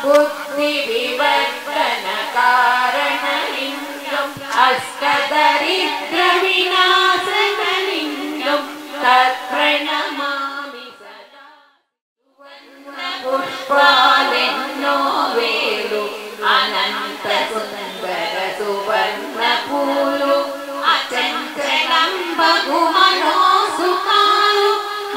బుద్ధి వివర్తన కారణలింగం అష్టదరిద్ర వినాశనలింగం తత్ప్రణమామి సదా పుష్పాలెన్నో వేలు అనంత సుందర సువర్ణ పూలు అచంచలం బహుమనో సుఖాలు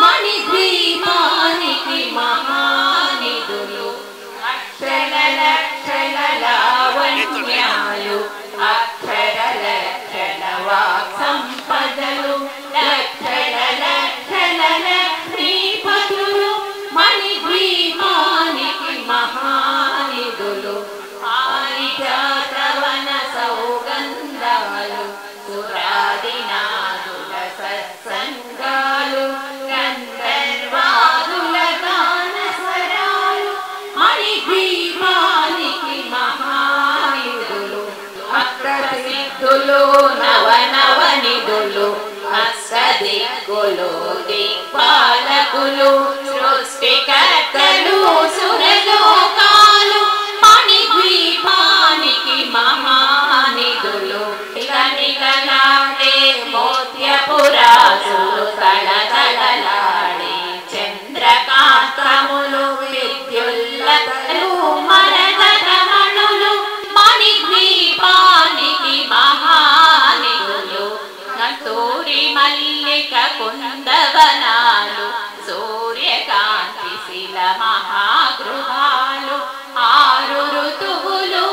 మణిద్వీపానికి మహానిధులు అక్షర లక్షల లావణ్యాలు అక్షర లక్షల వాక్ సంపదలు లక్షల లక్షల లక్ష్మీపతులు మణిద్వీపానికి మహానిధులు పారిజాతవన సౌగంధాలు సురాదినాదుల సత్సంగాలు గంధర్వాదుల గాన స్వరాలు మణిద్వీపానికి మహానిధులు అష్టసిద్ధులు నవనవనిధులు అష్టదిక్కులు దిక్పాలకులు సృష్టికర్తలు సురలోకాలు మణిద్వీపానికి మహానిధులు నిగనిగలాడే మోత్యపురాసులు తళతళలాడే చంద్రకాంతములు విద్యుల్లతలు మరదమణులు మణిద్వీపానికి మహానిధులు కస్తూరి మల్లిక కుందవనాలు సూర్యకాంతి శిల మహాగృహాలు ఆరు ఋతువులు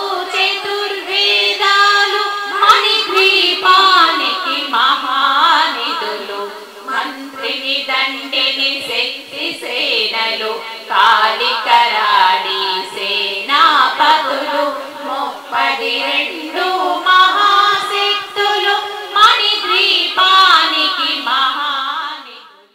చతుర్వేదాలు మణిద్వీపానికి మహానిధులు మంత్రిని దండిని శక్తి సేనలు కాళికరాడి సేనాపతులు ముప్పది రెండు మహాశక్తులు మణిద్వీపానికి మహానిధులు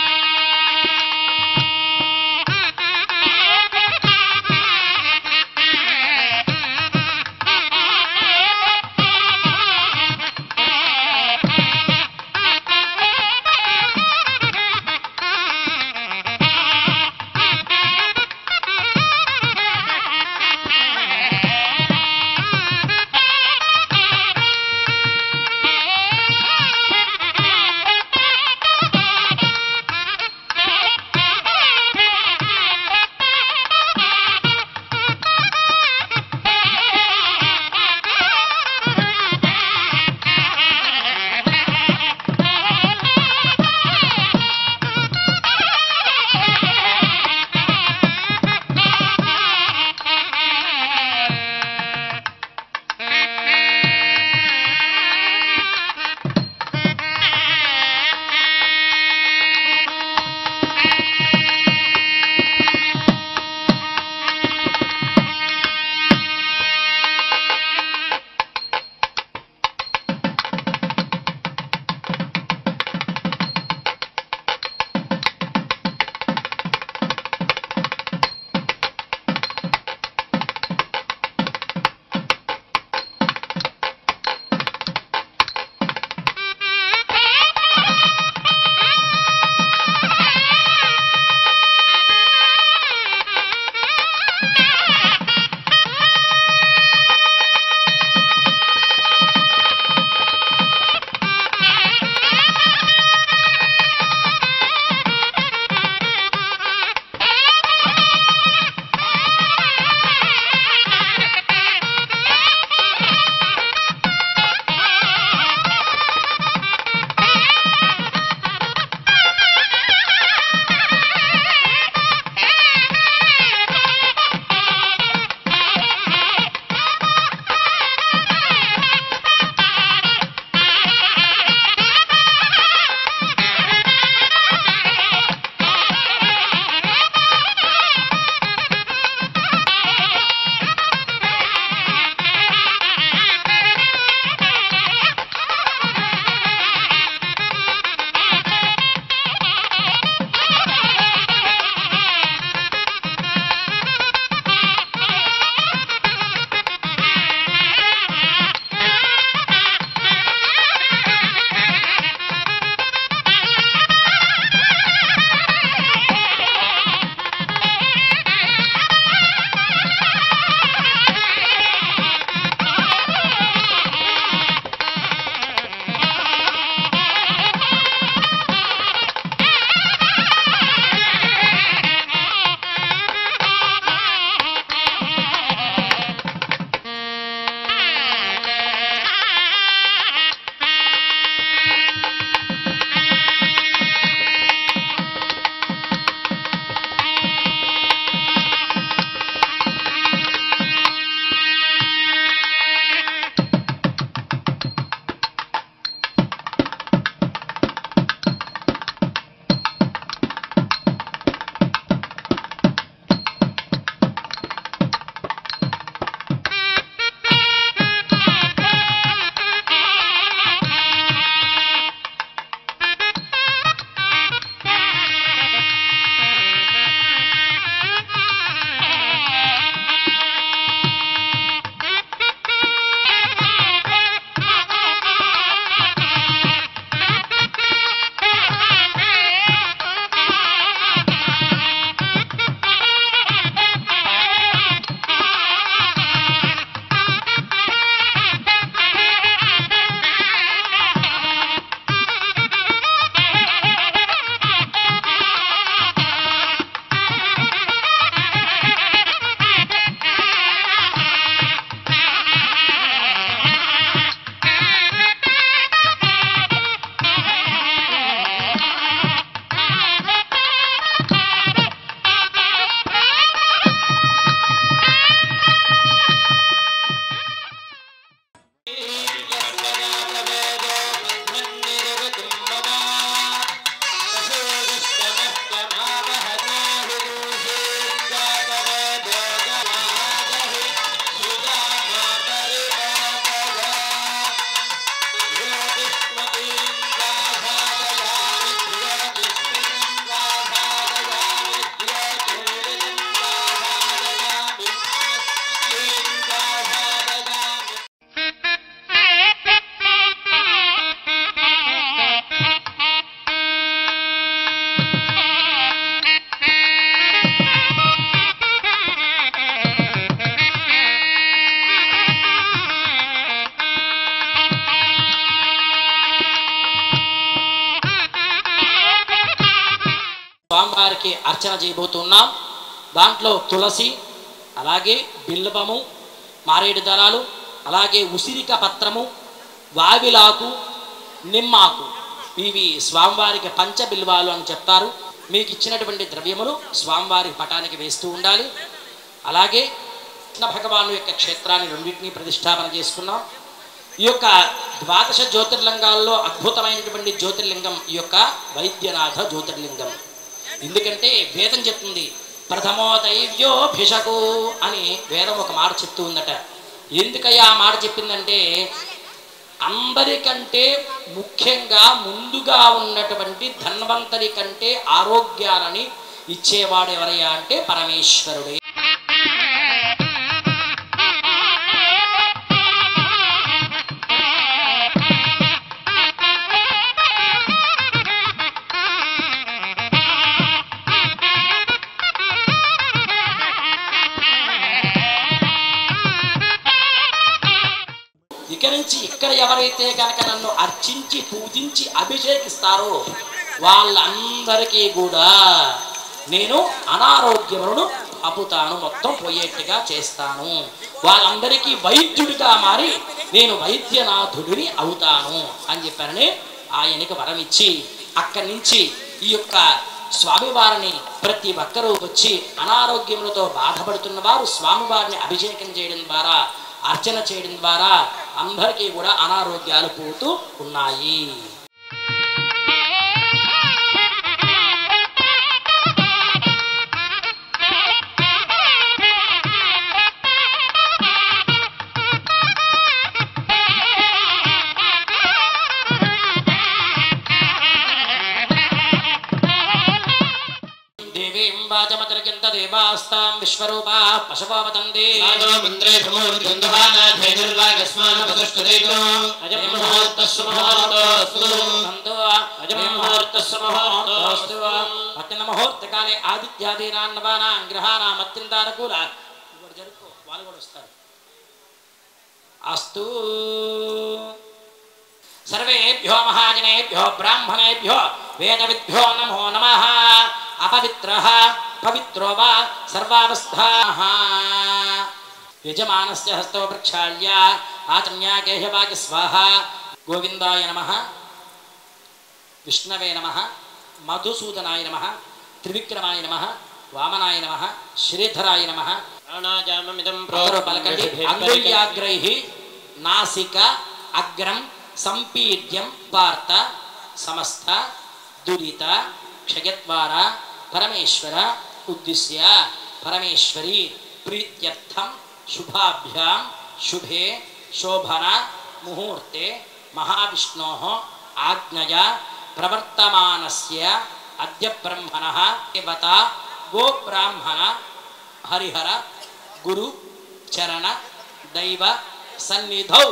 Thank you. అర్చన చేయబోతున్నాం దాంట్లో తులసి అలాగే బిల్వము మారేడు దళాలు అలాగే ఉసిరిక పత్రము వావిలాకు నిమ్మాకు ఇవి స్వామివారికి పంచబిల్వాలు అని చెప్తారు మీకు ఇచ్చినటువంటి ద్రవ్యములు స్వామివారి పటానికి వేస్తూ ఉండాలి అలాగే కృష్ణ భగవాను యొక్క క్షేత్రాన్ని రెండింటినీ ప్రతిష్టాపన చేసుకున్నాం ఈ యొక్క ద్వాదశ జ్యోతిర్లింగాల్లో అద్భుతమైనటువంటి జ్యోతిర్లింగం ఈ యొక్క వైద్యనాథ జ్యోతిర్లింగం ఎందుకంటే వేదం చెప్తుంది ప్రథమో దైవ్యోభిషకు అని వేదం ఒక మాట చెప్తూ ఉందట ఎందుకయ్యా ఆ మాట చెప్పిందంటే అందరికంటే ముఖ్యంగా ముందుగా ఉన్నటువంటి ధన్వంతరి కంటే ఆరోగ్యాలని ఇచ్చేవాడు ఎవరయ్యా అంటే పరమేశ్వరుడే ఇక నుంచి ఇక్కడ ఎవరైతే కనుక నన్ను అర్చించి పూజించి అభిషేకిస్తారో వాళ్ళందరికీ కూడా నేను అనారోగ్యములను అపుతాను మొత్తం పోయేట్టుగా చేస్తాను వాళ్ళందరికీ వైద్యుడిగా మారి నేను వైద్యనాథుడిని అవుతాను అని చెప్పారని ఆయనకి వరం ఇచ్చి అక్కడి నుంచి ఈ యొక్క స్వామివారిని ప్రతి ఒక్కరూ వచ్చి అనారోగ్యములతో బాధపడుతున్న వారు స్వామివారిని అభిషేకం చేయడం ద్వారా అర్చన చేయడం ద్వారా అందరికీ కూడా అనారోగ్యాలు పోతూ ఉన్నాయి దేవీం వాచమతిరకింత దేవాస్తాం విశ్వరూపా పశుపావతంది పట్టణ ముహూర్తకాలే ఆదిత్యాదీనాన్నవానాం గ్రహానాం అత్యంతానుకూల ఇప్పుడు జరుపుకో వాళ్ళు కూడా వస్తారు అస్తు సర్వేభ్యో మహాజనేభ్యో బ్రాహ్మణేభ్యో వేదవిద్భ్యో నమో నమ అపవిత్ర పవిత్రో వా సర్వావస్థా యజమానస్య హస్తో ప్రక్షాళ్య ఆచమ్య కేశవాకి స్వాహ గోవిందాయ నమ విష్ణవే నమ మధుసూదనాయ నమ త్రివిక్రమాయ నమ వామనాయ నమ శ్రీధరాయ నమ అందరూ పలకండి అంగుళ్యాగ్రై నాసిక అగ్రం సంపీడ్యం వార్త సమస్త దురిత క్షయద్వార పరమేశ్వర ఉద్దిశ్య పరమేశ్వరి ప్రీత్యర్థం శుభాభ్యాం శుభే శోభన ముహూర్తే మహావిష్ణో ఆజ్ఞయ ప్రవర్తమానస్య అద్య బ్రహ్మణ దేవత గోబ్రాహ్మణ హరిహర గురు చరణ దైవ సన్నిధౌ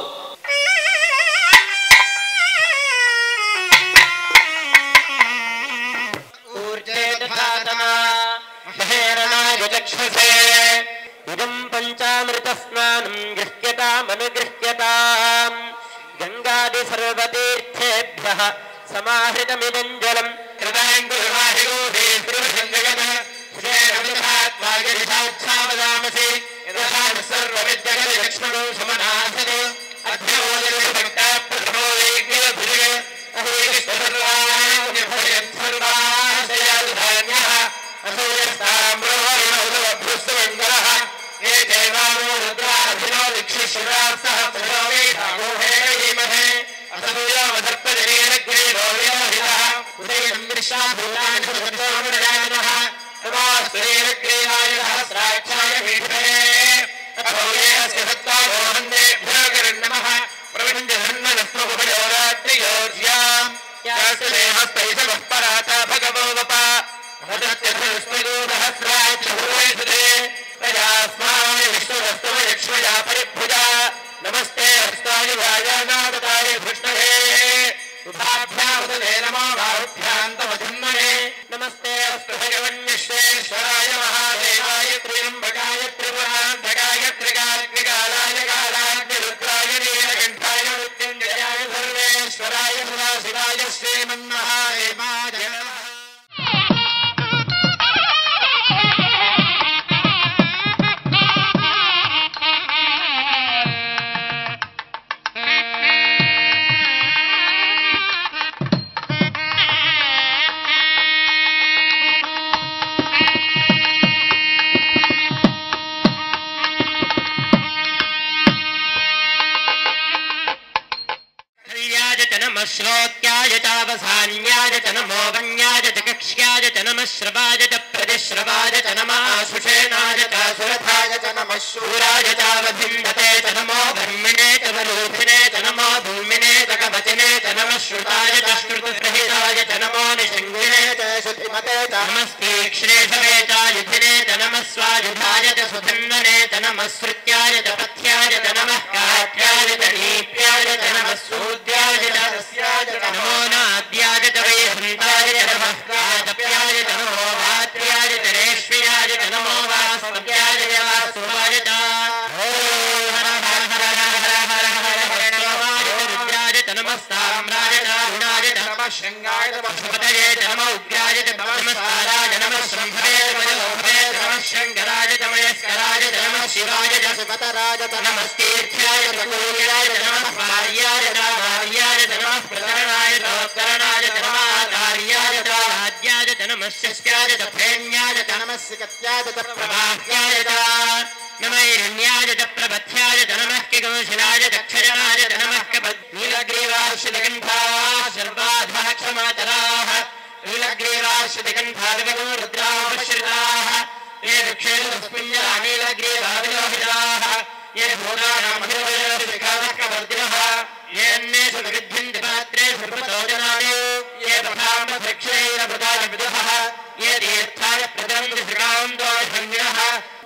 ేరణాయచక్షసే ఇదం పంచామృత స్నానం గృహ్యతామనుగృహ్యతాం గంగాది సర్వతీర్థేభ్య సమాహృతమిదం జలం సర్వవిద్యగలక్ష్మణో సమనాథను అధ్యోదయ భక్తా ప్రథమో వేగ్యభిజయ పరాతా భగవోప నమస్తే హస్తాయ వాయానాథాయ కృష్ణహే नमः श्लोक्याय चावसान्याय च नमो वन्याय च कक्ष्याय च नमः श्रवाय च प्रतिश्रवाय च नमः सुषेणाय च सुरथाय च नमः शूराय चावधिन्धते च नमो धर्मिणे च वरूधिने च नमो भूमिने च कवचिने च नमः श्रुताय च श्रुतप्रहिताय च नमो निषङ्गिने च शुद्धिमते च नमस्तीक्ष्णे शवे च युधिने च नमः स्वायुधाय च सुधन्वने च नमः श्रुत्याय च पथ्याय च नमः काठ्याय च नीप्याय च नमः सूद्याय च रस्याय च नमो नाद्याय च वैहन्ताय च नमः कादप्याय च नमो भात्र्याय च रेष्म्याय च नमो वास्पत्याय च वासुवाय च हर हर हर हर हर हर हर हर नमाय च रुद्राय च नमः साम्राय च अरुणाय च नमः शृङ्गाय च पशुपतये च नमः उग्राय च नमस्काराय नमः शम्भवे च मनोहरे च नमः शङ्कराय च मयस्कराय च नमः शिवाय च सुपतराय च नमस्तीर्थ्याय च कूल्याय च नमः भार्याय च भार्याय च नमः प्रतरणाय च उत्तरणाय च नमः आचार्याय च राज्याय च नमः शिष्याय च प्रेण्याय च नमः सिकत्याय च प्रभाह्याय च नमैरण्याय च प्रबध्याय च नमः किगंशिलाय च क्षजनाय च नमः कपद्नीलग्रीवाश्रितकण्ठाः सर्वाधः क्षमातराः नीलग्रीवाश्रितकण्ठादिवगो रुद्रापश्रिताः ये वृक्षेण तस्मिञ्जरानीलग्रीवाविलोहिताः ये भूतानामभिवर्दिनः येऽन्येषु विरुध्यन्ति पात्रेषु प्रचोदनानि ये प्रथामभृक्षैरभृतानि विदुः ये तीर्थाय प्रदन्ति श्रीकान्तो सङ्गिणः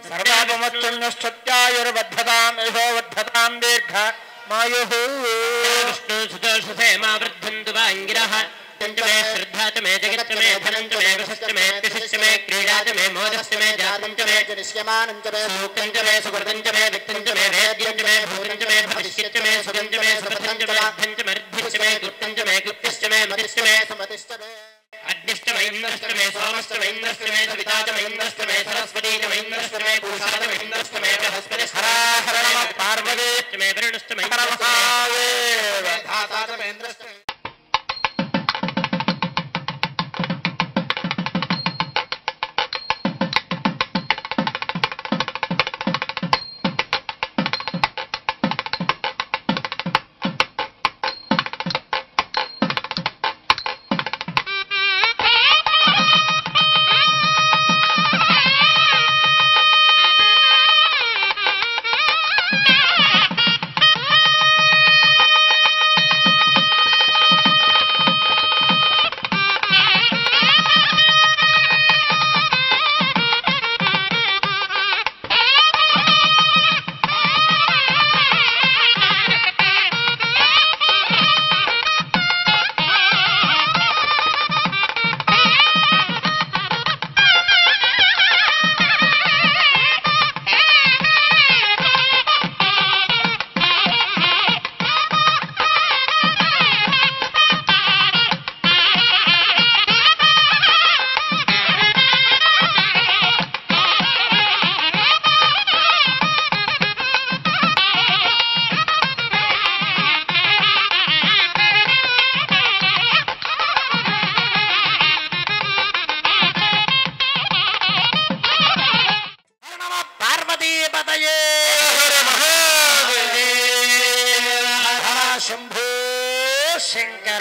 सर्वापमत्तुन्नश्चत्यायुर्बद्धताम् यशो वर्धताम् दीर्घ मायुः विष्णु सुतोषसेमा वृद्धन्तु वाङ्गिरः च मे श्रद्धा च मे जगच्च मे धनं च मे वशश्च मे तिशिश्च मे क्रीडा च मे मोदश्च मे जातं च मे निश्यमानं च मे सूक्तं च मे सुकृतं च मे वित्तं च मे वेद्यं च मे भूतं च मे भविष्यं च मे सुगं च मे सुपथं च मे लाभं च मे ऋद्धिश्च मे गुप्तं च मे गुप्तिश्च मे मतिश्च मे सुमतिश्च मे अग्निश्च मैन्द्रश्च मे सोमश्च मैन्द्रश्च मे सविता च मैन्द्रश्च मे सरस्वती च मैन्द्रश्च मे पूषा च मैन्द्रश्च मे बृहस्पतिश्च हरा हर नमः पार्वतीश्च मे वरुणश्च मैन्द्रश्च मे धाता च मैन्द्रश्च मे నమ పార్వతీపతయే శంభో శంకర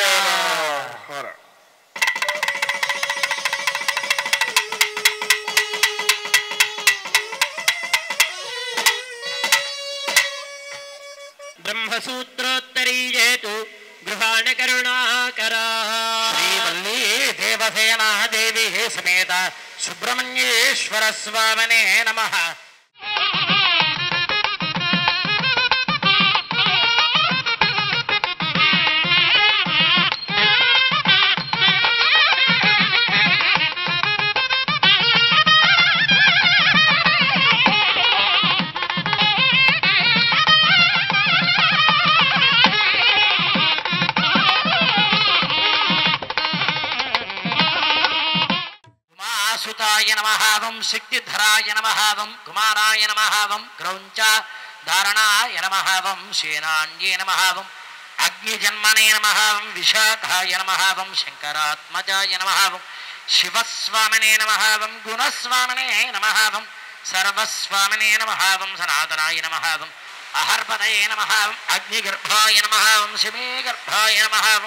బ్రహ్మసూత్రోత్తరీయేతు గృహాణ కరుణాకరా శ్రీవల్లీ దేవసేనా దేవి సమేత సుబ్రహ్మణ్యేశ్వర స్వామినే నమ ఉమాసుతాయ నమహావం శక్తిధరాయ నమహావం కుమారాయ నమహావం క్రౌంచ ధారణాయ నమహావం సేనాన్యే నమహావం అగ్నిజన్మనే నమహావం విశాఖాయ నమహావం శంకరాత్మజాయ నమహావం శివస్వామినే నమహావం గుణస్వామినే నమహావం సర్వస్వామినే నమహావం సనాతనాయ నమహావం అహర్పదయే నమహావం అగ్నిగర్భాయ నమహావం శివే గర్భాయ నమహావం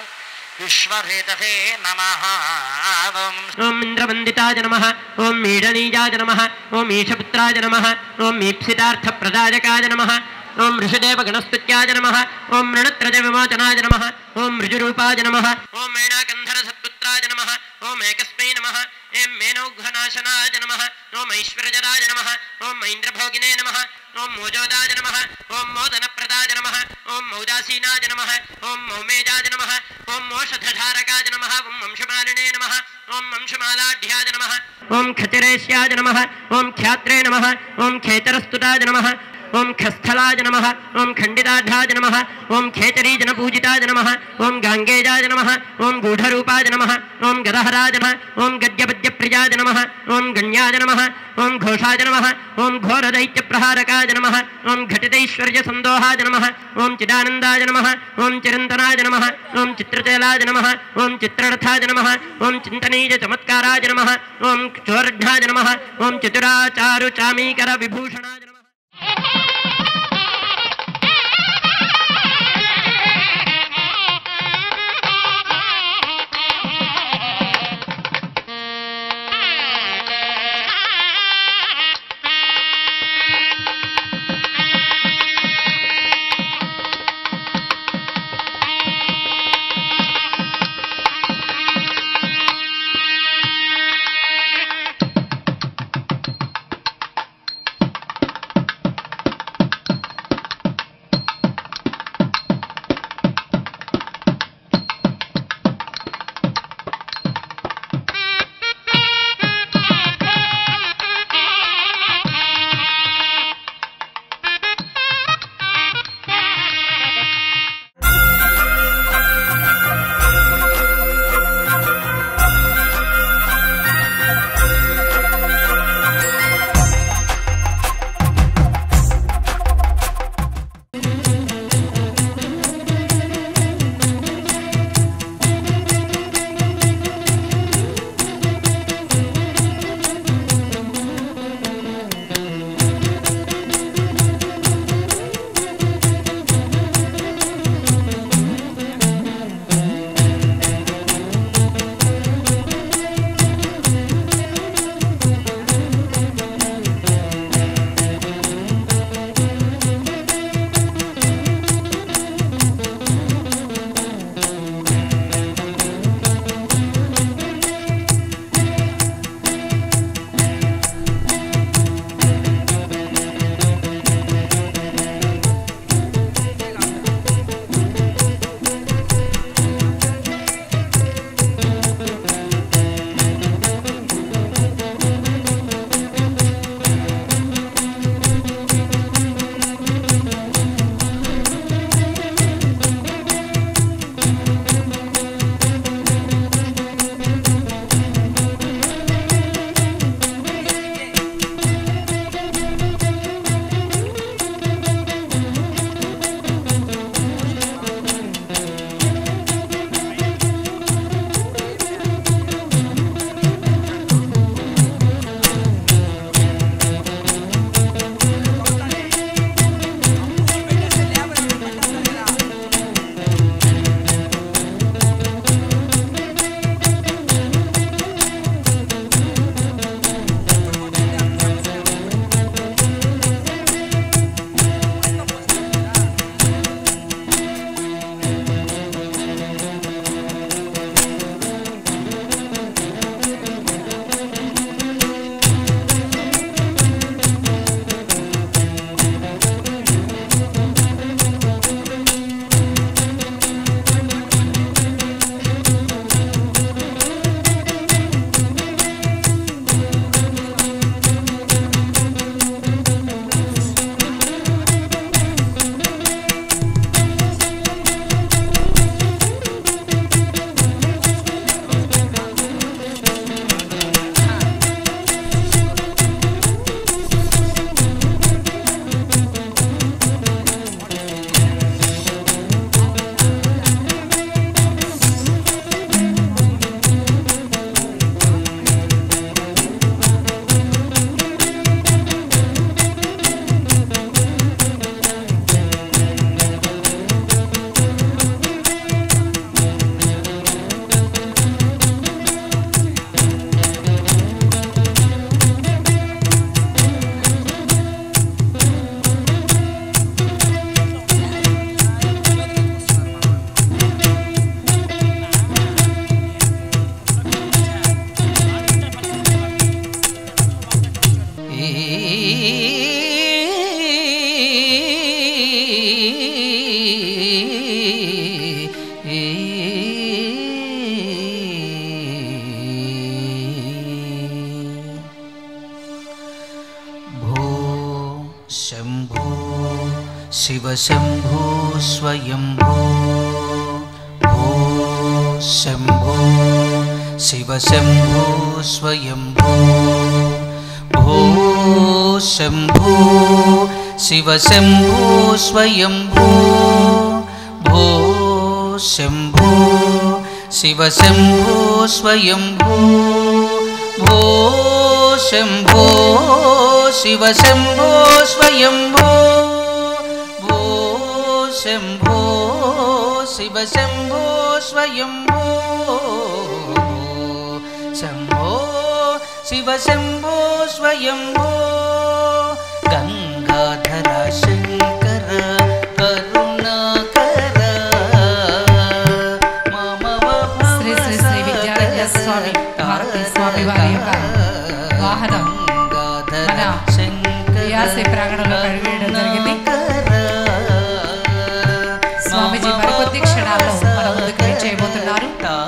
విశ్వహేతసే నమ ఓం ఇంద్రవందితాయ నమ ఓం మీడనీయాయ నమ ఓం ఈశపుత్రాయ నమ ఓం ఈప్సితార్థప్రదాయకాయ నమ ఓం ఋషదేవ గణస్తుత్యాయ నమ ఓం రణత్రజ విమోచనాయ నమ ఓం ఋజురూపాయ నమ ఓం మేణాకంధర సత్పుత్రాయ నమ ఓం ఏకస్మై నమ ఏం మేనౌఘ్నాశనాయ నమ ఓం ఐశ్వర్యజరాయ నమ ఓం ఐంద్రభోగినే నమ ఓం మోజోదాయ నమ ఓం మోదనప్రదాయ నమ ఓం మౌదాసీనాయ నమ ఓం మౌమేజాయ నమ ఓం మోషధధారకాయ నమ ఓం వంశమాలినే నమ ఓం వంశమాలాఢ్యాయ నమ ఓం ఖతిరేశ్యాయ నమ ఓం ఖ్యాత్రే నమ ఓం ఖేతరస్తుతాయ నమ ఓం ఖస్థలాయ నమ ఓం ఖండితాఢ్యాయ నమ ఓం ఖేచరీజన పూజితాయ నమ ఓం గాంగేయాయ నమ ఓం గూఢరూపాయ నమ ఓం గదహరాయ నమ ఓం గద్యపద్యప్రియాయ నమ ఓం గణ్యాయ నమ ఓం ఘోషాయ నమ ఓం ఘోరదైత్యప్రహారకాయ నమ ఓం ఘటితైశ్వర్యసందోహాయ నమ ఓం చిదానందాయ నమ ఓం చిరంతనాయ నమ ఓం చిత్రచలాయ నమ ఓం చిత్రరథాయ నమ ఓం చింతనీయ చమత్కారాయ నమ ఓం చోర్ఘాయ నమ ఓం చతురాచారు చామీకర విభూషణాయ నమ भो शम्भो शिवशम्भो स्वयम्भो भो शम्भो शिवशम्भो स्वयम्भो भो शम्भो शिवशम्भो स्वयम्भो भो शम्भो शिवशम्भो स्वयम्भो भो शम्भो शिवशम्भो स्वयम्भो भो शम्भो शिवशम्भो स्वयम्भो शम्भो शिवशम्भो स्वयम्भो गङ्गाधर शङ्कर करुणाकर मम శ్రీ శ్రీ శ్రీ విద్యారణ్య స్వామి భారతీ స్వామి వారి యొక్క వాహనం మన వియాసే ప్రాంగణంలో కడివేయడం జరిగింది స్వామీజీ మరికొద్ది క్షణాల్లో మన ముందుకు చేయబోతున్నారు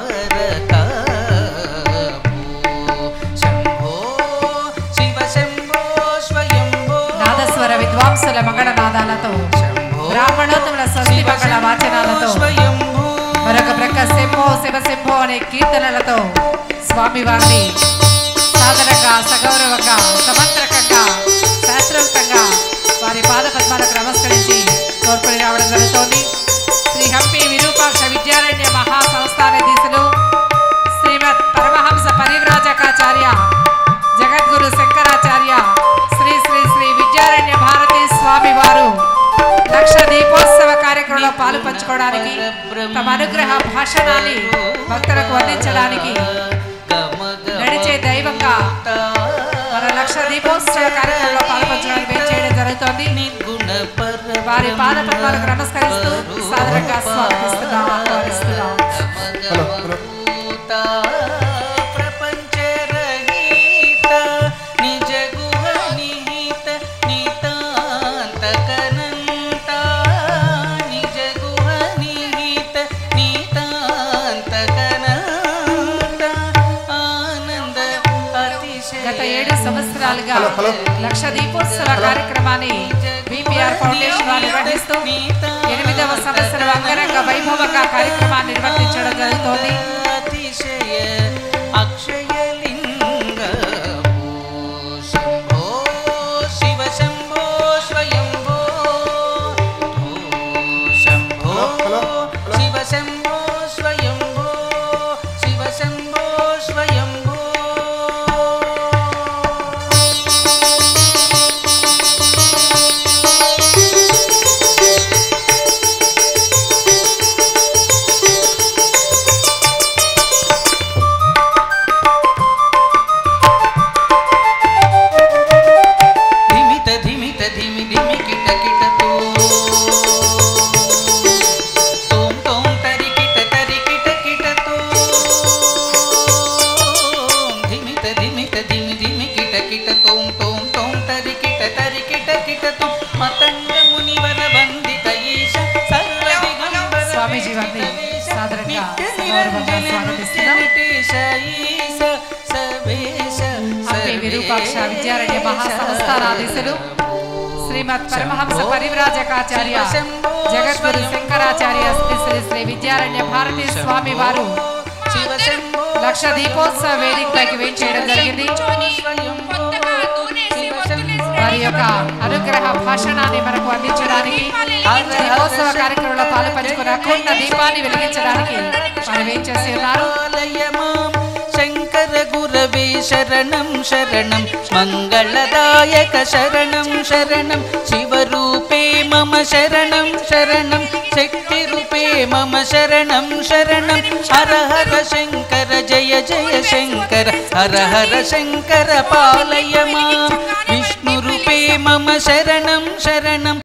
నాదస్వర విద్వాంసుల మంగళ నాదాలతో బ్రాహ్మణోత్తముల స్వస్తి మంగళ వాచనాలతో మరొక ప్రక్క శంభో శివ శంభో అనే కీర్తనలతో స్వామివారిని సాదరంగా సగౌరవంగా సమంత్రకంగా శాస్త్రోక్తంగా వారి పాద పద్మాలకు నమస్కరించి తోడ్పడి రావడం జరుగుతోంది శ్రీ హంపి విరూపాక్ష విద్యారణ్య మహా సంస్థానాధీశులు శ్రీమద్ పరమహంస పరివ్రాజకాచార్య జగద్గురు శంకరాచార్య శ్రీ శ్రీ శ్రీ విద్యారణ్య భారతి స్వామి వారు లక్ష దీపోత్సవ కార్యక్రమంలో పాలు పంచుకోవడానికి తమ అనుగ్రహ భాషణాన్ని భక్తులకు అందించడానికి నడిచే దైవంగా మన లక్ష దీపోత్సవ కార్యక్రమంలో పాల్పంచడానికి వేచి చేయడం జరుగుతోంది వారి పాద పద్మాలకు నమస్కరిస్తూ సాదరంగా స్వాగతిస్తున్నాం ఆహ్వానిస్తున్నాం ప్రపంచ రహిత నిజ గుహ నిహిత నితాంత కనంత నిజ గుహ నిహిత నితాంత కనంత ఆనంద అతిశయ గత ఏడు సంవత్సరాలుగా లక్ష దీపోత్సవ కార్యక్రమాన్ని బీపీఆర్ ఫౌండేషన్ వారు నిర్వహిస్తూ ఎనిమిదవ సంవత్సరం అంగరంగ వైభవంగా కార్యక్రమాన్ని నిర్వర్తించడం జరుగుతోంది అతిశయ అక్షయలింగ శంభో శివ శంభో స్వయంభో శంభో శివ శంభో స్వయంభో శివ శంభో స్వయంభో ధిమిత ధిమిత ధిమి ధిమి కిట కిటతో తోం తోం తరి కిట తరి కిట కిటతో ధిమిత ధిమిత ధిమి ధిమి కిట కిట తోం తోం తోం తరి కిట తరి కిట కిటతో మతంగ మునివర వందిత ఈశ సర్వ దిగంబర స్వామీజీ వారిని సాదరంగా సగౌరవంగా స్వాగతిస్తున్నాం హంపి విరూపాక్ష విద్యారణ్య మహాసంస్థానాధీశులు శ్రీమద్ పరమహంస పరివ్రాజకాచార్య జగద్గురు శంకరాచార్య శ్రీ శ్రీ శ్రీ విద్యారణ్య భారతీ స్వామి వారు లక్ష దీపోత్సవ వేదికపైకి వేయించేయడం జరిగింది వారి యొక్క అనుగ్రహ భాషణాన్ని మనకు అందించడానికి దీపోత్సవ కార్యక్రమంలో పాలు పంచుకున్న అఖండ దీపాన్ని వెలిగించడానికి వారు వేయించేసి ఉన్నారు శంకర గురవే శరణం శరణం మంగళదాయక శరణం శరణం శివరూపే మమ శరణం శరణం శక్తి రూపే మమ శరణం శరణం హర హర శంకర జయ జయ శంకర హర హర శంకర పాలయ మా విష్ణు రూపే మమ శరణం శరణం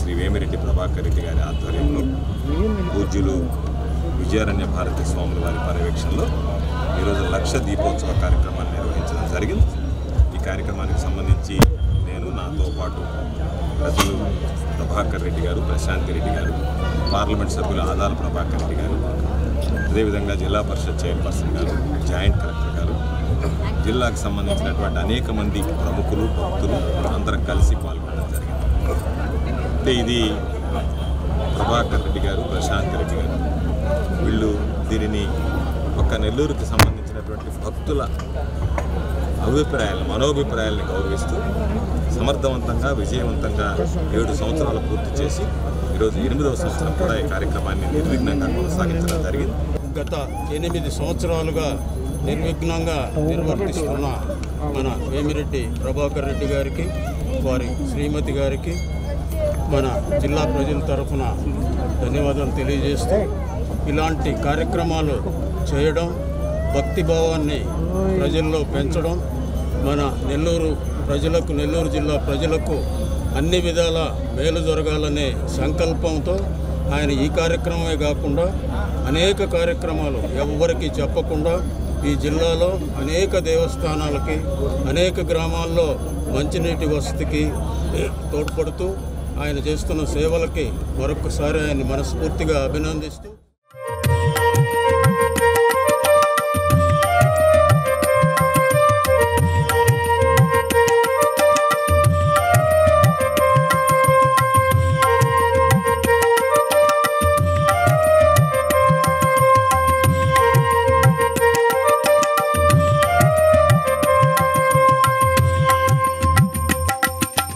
శ్రీ వేమిరెడ్డి ప్రభాకర్ రెడ్డి గారి ఆధ్వర్యంలో పూజ్యులు విజయారణ్య భారతి స్వాముల వారి పర్యవేక్షణలో ఈరోజు లక్ష దీపోత్సవ కార్యక్రమాన్ని నిర్వహించడం జరిగింది ఈ కార్యక్రమానికి సంబంధించి నేను నాతో పాటు ప్రజలు ప్రభాకర్ రెడ్డి గారు ప్రశాంతి రెడ్డి గారు పార్లమెంట్ సభ్యులు ఆదాల ప్రభాకర్ రెడ్డి గారు అదేవిధంగా zilla parishad chairperson garu joint collector garu జిల్లాకు సంబంధించినటువంటి అనేక మంది ప్రముఖులు భక్తులు అందరం కలిసి పాల్గొనడం జరిగింది అంటే ఇది ప్రభాకర్ రెడ్డి గారు ప్రశాంత్ రెడ్డి గారు వీళ్ళు దీనిని ఒక నెల్లూరుకి సంబంధించినటువంటి భక్తుల అభిప్రాయాలను మనోభిప్రాయాలను గౌరవిస్తూ సమర్థవంతంగా విజయవంతంగా ఏడు సంవత్సరాలు పూర్తి చేసి ఈరోజు ఎనిమిదవ సంవత్సరం కూడా ఈ కార్యక్రమాన్ని నిర్విఘ్నంగా కొనసాగించడం జరిగింది గత ఎనిమిది సంవత్సరాలుగా నిర్విఘ్నంగా నిర్వర్తిస్తున్న మన వేమిరెడ్డి ప్రభాకర్ రెడ్డి గారికి వారి శ్రీమతి గారికి మన జిల్లా ప్రజల తరఫున ధన్యవాదాలు తెలియజేస్తూ ఇలాంటి కార్యక్రమాలు చేయడం భక్తిభావాన్ని ప్రజల్లో పెంచడం మన నెల్లూరు ప్రజలకు నెల్లూరు జిల్లా ప్రజలకు అన్ని విధాల మేలు జరగాలనే సంకల్పంతో ఆయన ఈ కార్యక్రమమే కాకుండా అనేక కార్యక్రమాలు ఎవ్వరికి చెప్పకుండా ఈ జిల్లాలో అనేక దేవస్థానాలకి అనేక గ్రామాల్లో మంచినీటి వసతికి తోడ్పడుతూ ఆయన చేస్తున్న సేవలకి మరొకసారి ఆయన్ని మనస్ఫూర్తిగా అభినందిస్తూ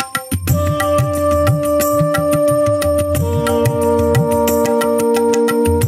శ్రీ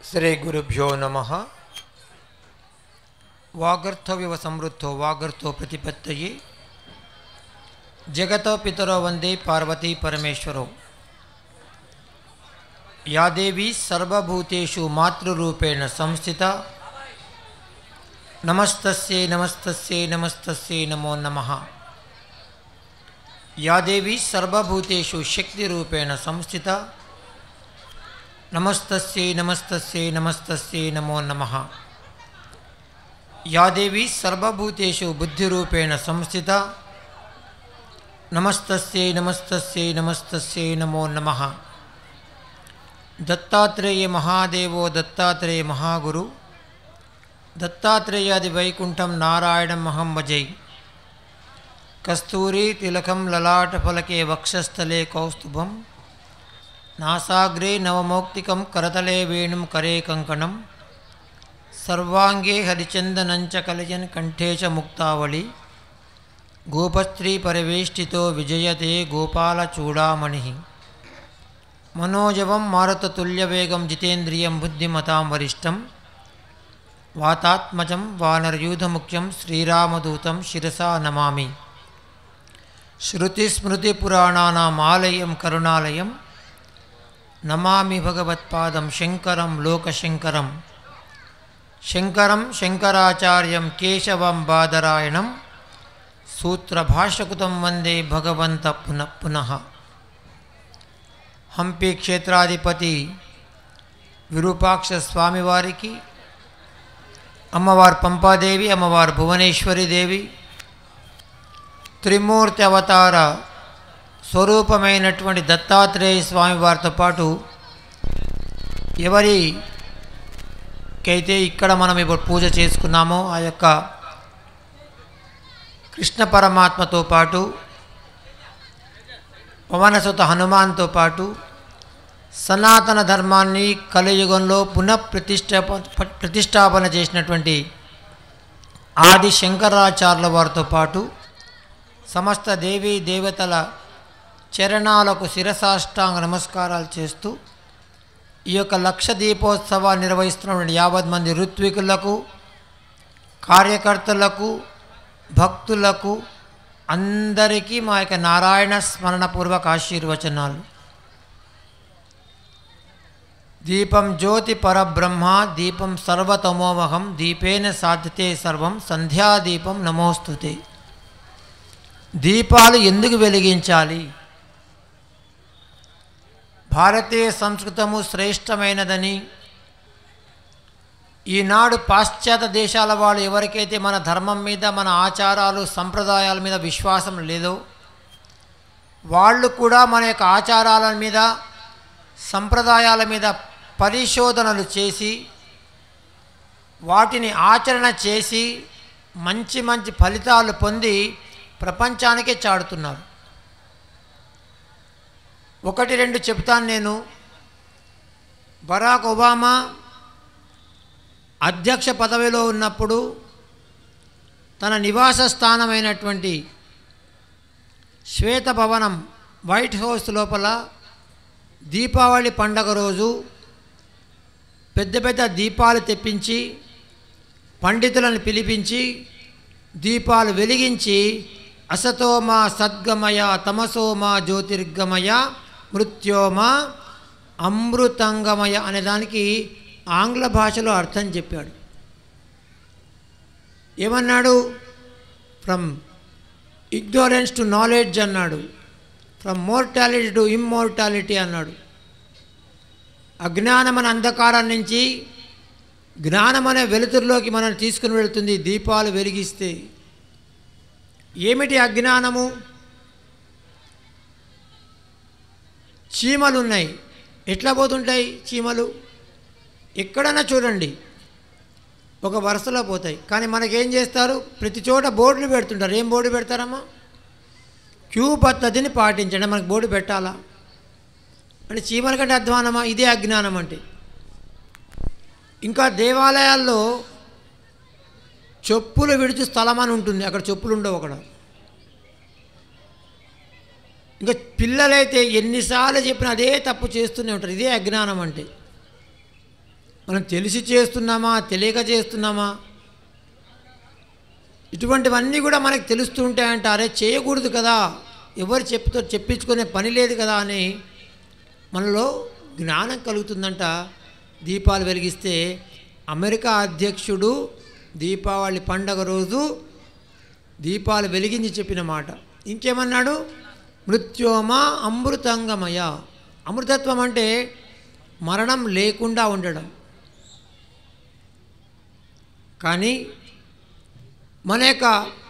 శ్రీ గురుభ్యో నమ వాగర్థవివ సమృద్ధో వాగర్థో ప్రతిపత్తయే జగతో పితరో వందే పార్వతీ పరమేశ్వరో యా దేవి సర్వభూతేషు మాతృరూపేణ సంస్థిత నమస్తస్యై నమస్తస్యై నమస్తస్యై నమో నమః యా దేవి సర్వభూతేషు శక్తిరూపేణ సంస్థిత నమస్తస్యై నమస్తస్యై నమస్తస్యై నమో నమః యా దేవి సర్వభూతేషు బుద్ధిరూపేణ సంస్థిత నమస్తస్యై నమస్తస్యై నమస్తస్యై నమో నమః దత్తాత్రేయ మహాదేవో దత్తాత్రేయ మహాగురు దత్తాత్రేయాది వైకుంఠం నారాయణం అహం భజై కస్తూరి తిలకం లలాటఫలకే వక్షస్థలే కౌస్తుభం నాసాగ్రే నవమౌక్తికం కరతలే వేణుం కరే కంకణం సర్వాంగే హరిచందనంచ కలయన్ కంఠే చ ముక్తావళి గోపస్త్రీ పరివేష్టితో విజయతే గోపాలచూడామణి మనోజవం మారుతతుల్యవేగం జితేంద్రియం బుద్ధిమతాం వరిష్టం వాతాత్మజం వానరయూధముఖ్యం శ్రీరామదూతం శిరసా నమామి శృతిస్మృతిపురాణానామాలయం కరుణాలయం నమామి భగవత్పాదం శంకరం లోకశంకరం శంకరం శంకరాచార్యం కేశవం బాదరాయణం సూత్రభాషకుతం వందే భగవంత పునః పునః హంపి క్షేత్రాధిపతి విరూపాక్ష స్వామివారికి అమ్మవారు పంపాదేవి అమ్మవారు భువనేశ్వరి దేవి త్రిమూర్తి అవతార స్వరూపమైనటువంటి దత్తాత్రేయ స్వామివారితో పాటు ఎవరికైతే ఇక్కడ మనం ఇప్పుడు పూజ చేసుకున్నామో ఆ యొక్క కృష్ణ పరమాత్మతో పాటు పవనసుత హనుమాన్తో పాటు సనాతన ధర్మాన్ని కలియుగంలో పునఃప్రతిష్టాప ప్రతిష్టాపన చేసినటువంటి ఆది శంకరాచార్యుల వారితో పాటు సమస్త దేవీ దేవతల చరణాలకు శిరసాష్టాంగ నమస్కారాలు చేస్తూ ఈ యొక్క లక్ష దీపోత్సవాన్ని నిర్వహిస్తున్నటువంటి యావత్ మంది ఋత్వికులకు కార్యకర్తలకు భక్తులకు అందరికీ మా యొక్క నారాయణ స్మరణపూర్వక ఆశీర్వచనాలు దీపం జ్యోతి పరబ్రహ్మ దీపం సర్వతమోమహం దీపేన సాధ్యతే సర్వం సంధ్యాదీపం నమోస్తుతే దీపాలు ఎందుకు వెలిగించాలి భారతీయ సంస్కృతము శ్రేష్టమైనదని ఈనాడు పాశ్చాత్య దేశాల వాళ్ళు ఎవరికైతే మన ధర్మం మీద మన ఆచారాలు సంప్రదాయాల మీద విశ్వాసం లేదో వాళ్ళు కూడా మన యొక్క ఆచారాల మీద సంప్రదాయాల మీద పరిశోధనలు చేసి వాటిని ఆచరణ చేసి మంచి మంచి ఫలితాలు పొంది ప్రపంచానికే చాడుతున్నారు ఒకటి రెండు చెప్తాను నేను బరాక్ ఒబామా అధ్యక్ష పదవిలో ఉన్నప్పుడు తన నివాస స్థానమైనటువంటి శ్వేతభవనం వైట్ హౌస్ లోపల దీపావళి పండగ రోజు పెద్ద పెద్ద దీపాలు తెప్పించి పండితులను పిలిపించి దీపాలు వెలిగించి అసతోమ సద్గమయ తమసోమ జ్యోతిర్గమయ మృత్యోమ అమృతంగమయ అనే దానికి ఆంగ్ల భాషలో అర్థం చెప్పాడు ఏమన్నాడు ఫ్రమ్ ఇగ్నోరెన్స్ టు నాలెడ్జ్ అన్నాడు ఫ్రమ్ మోర్టాలిటీ టు ఇమ్మోర్టాలిటీ అన్నాడు అజ్ఞానం అనే అంధకారం నుంచి జ్ఞానం అనే వెలుతురులోకి మనం తీసుకుని వెళుతుంది దీపాలు వెలిగిస్తే ఏమిటి అజ్ఞానము చీమలు ఉన్నాయి ఎట్లా పోతుంటాయి చీమలు ఎక్కడైనా చూడండి ఒక వరుసలో పోతాయి కానీ మనకేం చేస్తారు ప్రతి చోట బోర్డులు పెడుతుంటారు ఏం బోర్డు పెడతారమ్మా క్యూ పద్ధతిని పాటించండి మనకు బోర్డు పెట్టాలా అంటే చీమల కంటే అధ్వానమా ఇదే అజ్ఞానం అంటే ఇంకా దేవాలయాల్లో చెప్పులు విడిచి స్థలం అని ఉంటుంది అక్కడ చెప్పులు ఉండవు అక్కడ ఇంకా పిల్లలైతే ఎన్నిసార్లు చెప్పినా అదే తప్పు చేస్తూనే ఉంటారు ఇదే అజ్ఞానం అంటే మనం తెలిసి చేస్తున్నామా తెలియక చేస్తున్నామా ఇటువంటివన్నీ కూడా మనకు తెలుస్తూ ఉంటాయంట అరే చేయకూడదు కదా ఎవరు చెప్తూ చెప్పించుకునే పని లేదు కదా అని మనలో జ్ఞానం కలుగుతుందంట దీపాలు వెలిగిస్తే అమెరికా అధ్యక్షుడు దీపావళి పండగ రోజు దీపాలు వెలిగించి చెప్పిన మాట ఇంకేమన్నాడు మృత్యోమ అమృతంగమయ అమృతత్వం అంటే మరణం లేకుండా ఉండడం కానీ మన యొక్క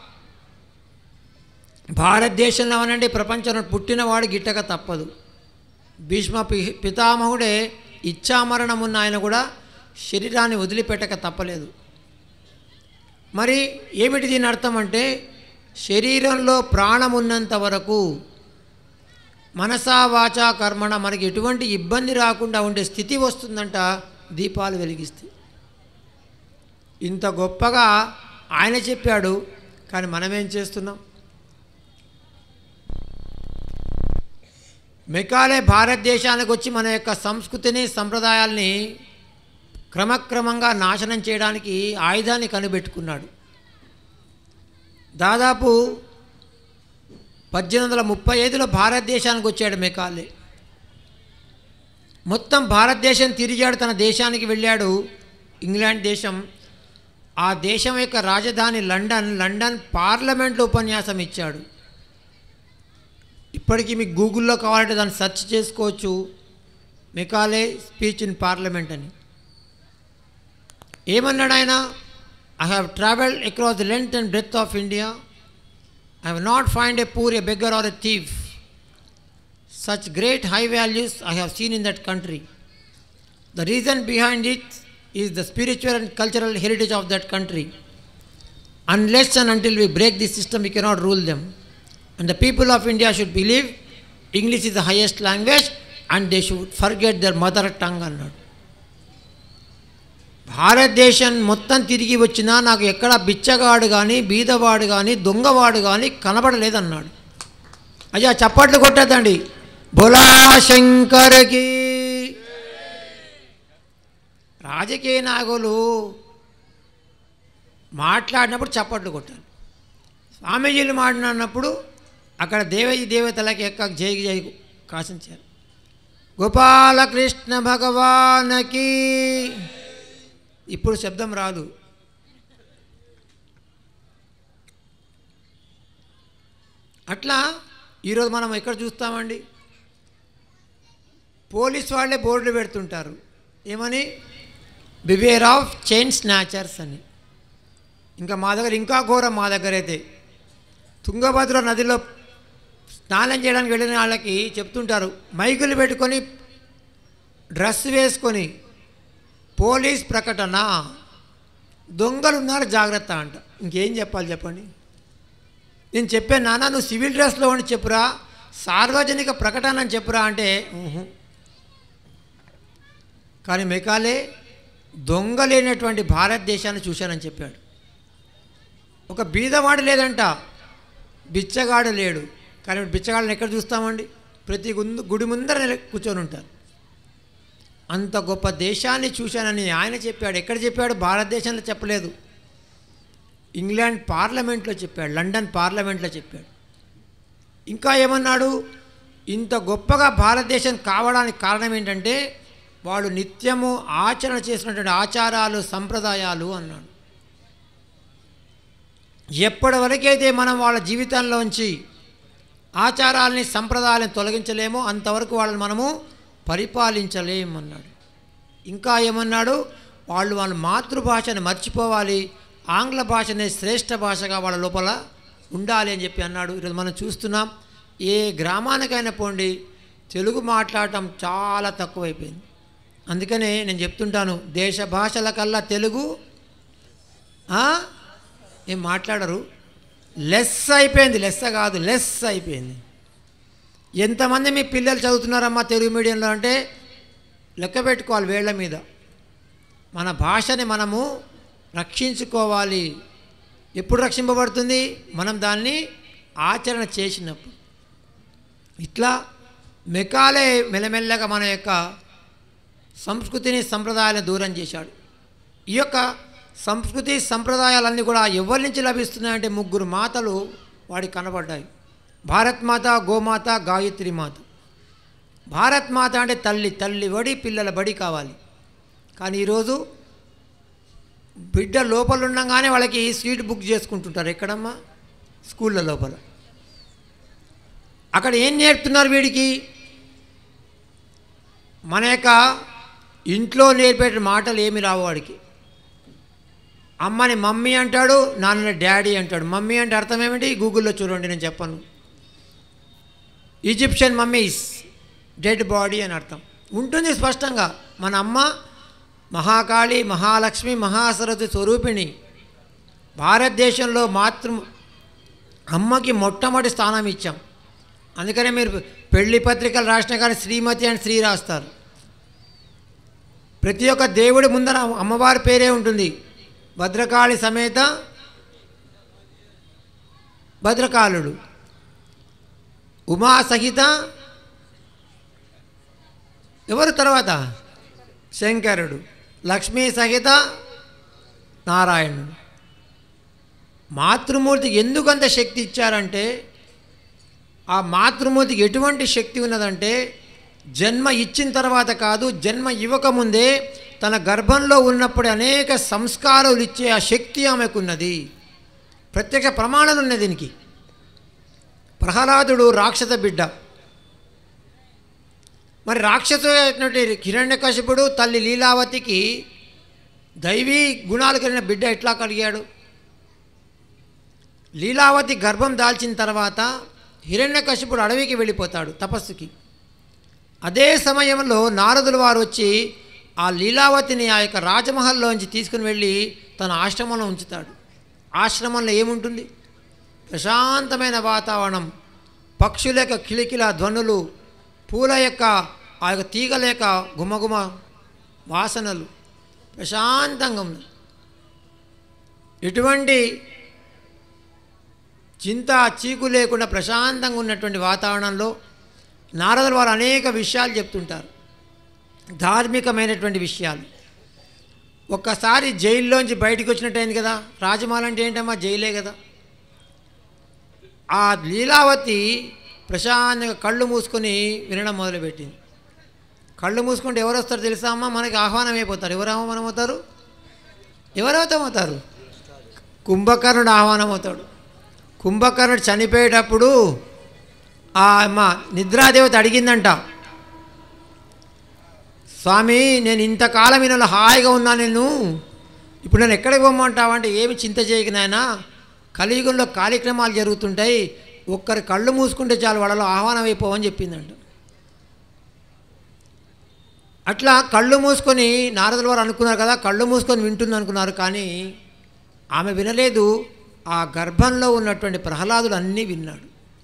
భారతదేశంలో అనండి ప్రపంచంలో పుట్టినవాడు గిట్టక తప్పదు భీష్మ పి- పితామహుడే ఇచ్ఛామరణం ఉన్న ఆయన కూడా శరీరాన్ని వదిలిపెట్టక తప్పలేదు మరి ఏమిటి దీని అర్థం అంటే శరీరంలో ప్రాణం ఉన్నంత వరకు మనసా వాచా కర్మణ మనకి ఎటువంటి ఇబ్బంది రాకుండా ఉండే స్థితి వస్తుందంట దీపాలు వెలిగిస్తే ఇంత గొప్పగా ఆయన చెప్పాడు కానీ మనమేం చేస్తున్నాం మెకాలే భారతదేశానికి వచ్చి మన యొక్క సంస్కృతిని సంప్రదాయాల్ని క్రమక్రమంగా నాశనం చేయడానికి ఆయుధాన్ని కనిపెట్టుకున్నాడు దాదాపు పద్దెనిమిది వందల ముప్పై ఐదులో భారతదేశానికి వచ్చాడు మెకాలే మొత్తం భారతదేశం తిరిగాడు తన దేశానికి వెళ్ళాడు ఇంగ్లాండ్ దేశం ఆ దేశం యొక్క రాజధాని లండన్ లండన్ పార్లమెంట్లో ఉపన్యాసం ఇచ్చాడు ఇప్పటికీ మీకు గూగుల్లో కావాలంటే దాన్ని సెర్చ్ చేసుకోవచ్చు మెకాలే స్పీచ్ ఇన్ పార్లమెంట్ అని ఏమన్నాడు ఆయన I have travelled across the length and breadth of India I have not find a poor a beggar or a thief such great high values I have seen in that country The reason behind it is the spiritual and cultural heritage of that country. Unless and until we break this system, we cannot rule them. And the people of India should believe English is the highest language and they should forget their mother tongue అన్నాడు భారతదేశం మొత్తం తిరిగి వచ్చినా నాకు ఎక్కడ బిచ్చగాడు కానీ బీదవాడు కానీ దొంగవాడు కానీ కనబడలేదన్నాడు అయ్యా చప్పట్లు కొట్టద్దండి బులా శంకర్కి రాజకీయ నాయకులు మాట్లాడినప్పుడు చప్పట్లు కొట్టాలి స్వామీజీలు మాట్లాడినప్పుడు అక్కడ దేవీ దేవతలకి ఎక్క జై జై కాసించారు గోపాలకృష్ణ భగవానకి ఇప్పుడు శబ్దం రాదు అట్లా ఈరోజు మనం ఎక్కడ చూస్తామండి పోలీస్ వాళ్ళే బోర్డులు పెడుతుంటారు ఏమని బివేర్ ఆఫ్ చైన్ స్నాచర్స్ అని ఇంకా మా దగ్గర ఇంకా ఘోరం మా దగ్గర అయితే తుంగభద్ర నదిలో స్నానం చేయడానికి వెళ్ళిన వాళ్ళకి చెప్తుంటారు మైకులు పెట్టుకొని డ్రెస్ వేసుకొని పోలీస్ ప్రకటన దొంగలు ఉన్నారు జాగ్రత్త అంట ఇంకేం చెప్పాలి చెప్పండి నేను చెప్పాను నాన్న నువ్వు సివిల్ డ్రెస్లో ఉండి చెప్పురా సార్వజనిక ప్రకటన అని చెప్పురా అంటే ఊహు. కానీ మెకాలే దొంగ లేనటువంటి భారతదేశాన్ని చూశానని చెప్పాడు ఒక బీదవాడు లేదంట బిచ్చగాడు లేడు కానీ బిచ్చగాళ్ళని ఎక్కడ చూస్తామండి ప్రతి గుందు గుడి ముందర నిల- కూర్చొని ఉంటారు అంత గొప్ప దేశాన్ని చూశానని ఆయన చెప్పాడు ఎక్కడ చెప్పాడు భారతదేశంలో చెప్పలేదు ఇంగ్లాండ్ పార్లమెంట్లో చెప్పాడు లండన్ పార్లమెంట్లో చెప్పాడు ఇంకా ఏమన్నాడు ఇంత గొప్పగా భారతదేశం కావడానికి కారణం ఏంటంటే వాళ్ళు నిత్యము ఆచరణ చేసినటువంటి ఆచారాలు సంప్రదాయాలు అన్నాడు ఎప్పటి వరకైతే మనం వాళ్ళ జీవితంలోంచి ఆచారాలని సంప్రదాయాలను తొలగించలేమో అంతవరకు వాళ్ళని మనము పరిపాలించలేం అన్నాడు ఇంకా ఏమన్నాడు వాళ్ళు వాళ్ళ మాతృభాషని మర్చిపోవాలి ఆంగ్ల భాషనే శ్రేష్ఠ భాషగా వాళ్ళ లోపల ఉండాలి అని చెప్పి అన్నాడు ఈరోజు మనం చూస్తున్నాం ఏ గ్రామానికైనా పోండి తెలుగు మాట్లాడటం చాలా తక్కువైపోయింది అందుకనే నేను చెప్తుంటాను దేశ భాషల కల్లా తెలుగు ఆ? ఏం మాట్లాడరు లెస్ అయిపోయింది లెస్స కాదు లెస్ అయిపోయింది ఎంతమంది మీ పిల్లలు చదువుతున్నారమ్మా తెలుగు మీడియంలో అంటే లెక్క పెట్టుకోవాలి వేళ్ల మీద మన భాషని మనము రక్షించుకోవాలి ఎప్పుడు రక్షింపబడుతుంది మనం దాన్ని ఆచరణ చేసినప్పుడు ఇట్లా మెకాలే మెల్లమెల్లగా మన యొక్క సంస్కృతిని సంప్రదాయాలను దూరం చేశాడు ఈ యొక్క సంస్కృతి సంప్రదాయాలన్నీ కూడా ఎవరి నుంచి లభిస్తున్నాయంటే ముగ్గురు మాతలు వాడికి కనబడ్డాయి భారత్ మాత గోమాత గాయత్రి మాత భారత్ మాత అంటే తల్లి తల్లి బడి పిల్లల బడి కావాలి కానీ ఈరోజు బిడ్డ లోపల ఉండగానే వాళ్ళకి సీట్ బుక్ చేసుకుంటుంటారు ఎక్కడమ్మా స్కూళ్ళ లోపల అక్కడ ఏం నేర్పుతున్నారు వీడికి మన యొక్క ఇంట్లో నేర్పే మాటలు ఏమి రావు వాడికి అమ్మని మమ్మీ అంటాడు నాన్న డాడీ అంటాడు మమ్మీ అంటే అర్థం ఏమిటి గూగుల్లో చూడండి నేను చెప్పను ఈజిప్షియన్ మమ్మీస్ డెడ్ బాడీ అని అర్థం ఉంటుంది స్పష్టంగా మన అమ్మ మహాకాళి మహాలక్ష్మి మహాసరస్వతి స్వరూపిణి భారతదేశంలో మాతృ అమ్మకి మొట్టమొదటి స్థానం ఇచ్చాం అందుకనే మీరు పెళ్లి పత్రికలు రాసిన కానీ శ్రీమతి అని శ్రీ రాస్తారు ప్రతి ఒక్క దేవుడి ముందర అమ్మవారి పేరే ఉంటుంది భద్రకాళి సమేత భద్రకాళుడు ఉమా సహిత ఎవరు తర్వాత శంకరుడు లక్ష్మీ సహిత నారాయణుడు మాతృమూర్తికి ఎందుకంత శక్తి ఇచ్చారంటే ఆ మాతృమూర్తికి ఎటువంటి శక్తి ఉన్నదంటే జన్మ ఇచ్చిన తర్వాత కాదు జన్మ ఇవ్వకముందే తన గర్భంలో ఉన్నప్పుడు అనేక సంస్కారాలు ఇచ్చే ఆ శక్తి ఆమెకున్నది ప్రత్యక్ష ప్రమాణాలు ఉన్నాయి దీనికి ప్రహ్లాదుడు రాక్షస బిడ్డ మరి రాక్షసుడు హిరణ్యకశిపుడు తల్లి లీలావతికి దైవీ గుణాలు కలిగిన బిడ్డ ఎట్లా కలిగాడు లీలావతి గర్భం దాల్చిన తర్వాత హిరణ్యకశిపుడు అడవికి వెళ్ళిపోతాడు తపస్సుకి అదే సమయంలో నారదుల వారు వచ్చి ఆ లీలావతిని ఆ యొక్క రాజమహల్లోంచి తీసుకుని వెళ్ళి తన ఆశ్రమంలో ఉంచుతాడు ఆశ్రమంలో ఏముంటుంది ప్రశాంతమైన వాతావరణం పక్షుల యొక్క కిలికిల ధ్వనులు పూల యొక్క ఆ యొక్క తీగల యొక్క గుమగుమ వాసనలు ప్రశాంతంగా ఉన్నాయి ఎటువంటి చింత చీకు లేకుండా ప్రశాంతంగా ఉన్నటువంటి వాతావరణంలో నారదుల వారు అనేక విషయాలు చెప్తుంటారు ధార్మికమైనటువంటి విషయాలు ఒక్కసారి జైల్లోంచి బయటికి వచ్చినట్టు అయింది కదా రాజమాల అంటే ఏంటమ్మా జైలే కదా ఆ లీలావతి ప్రశాంతంగా కళ్ళు మూసుకొని వినడం మొదలుపెట్టింది కళ్ళు మూసుకుంటే ఎవరు వస్తారో తెలుసా అమ్మా మనకి ఆహ్వానం అయిపోతారు ఎవరు ఆహ్వానం అవుతారు ఎవరవుతాం అవుతారు కుంభకర్ణుడు ఆహ్వానం అవుతాడు కుంభకర్ణుడు చనిపోయేటప్పుడు ఆ అమ్మ నిద్రాదేవత అడిగిందంట స్వామి నేను ఇంతకాలం ఈయనలో హాయిగా ఉన్నా నేను ఇప్పుడు నేను ఎక్కడికి పోమంటావా అంటే ఏమి చింత చేయకు నాయనా కలియుగంలో కార్యక్రమాలు జరుగుతుంటాయి ఒక్కరి కళ్ళు మూసుకుంటే చాలు వాళ్ళలో ఆహ్వానం అయిపోవని చెప్పిందంట అట్లా కళ్ళు మూసుకొని నారదుల వారు అనుకున్నారు కదా కళ్ళు మూసుకొని వింటుంది అనుకున్నారు కానీ ఆమె వినలేదు ఆ గర్భంలో ఉన్నటువంటి ప్రహ్లాదుడు అన్నీ విన్నాడు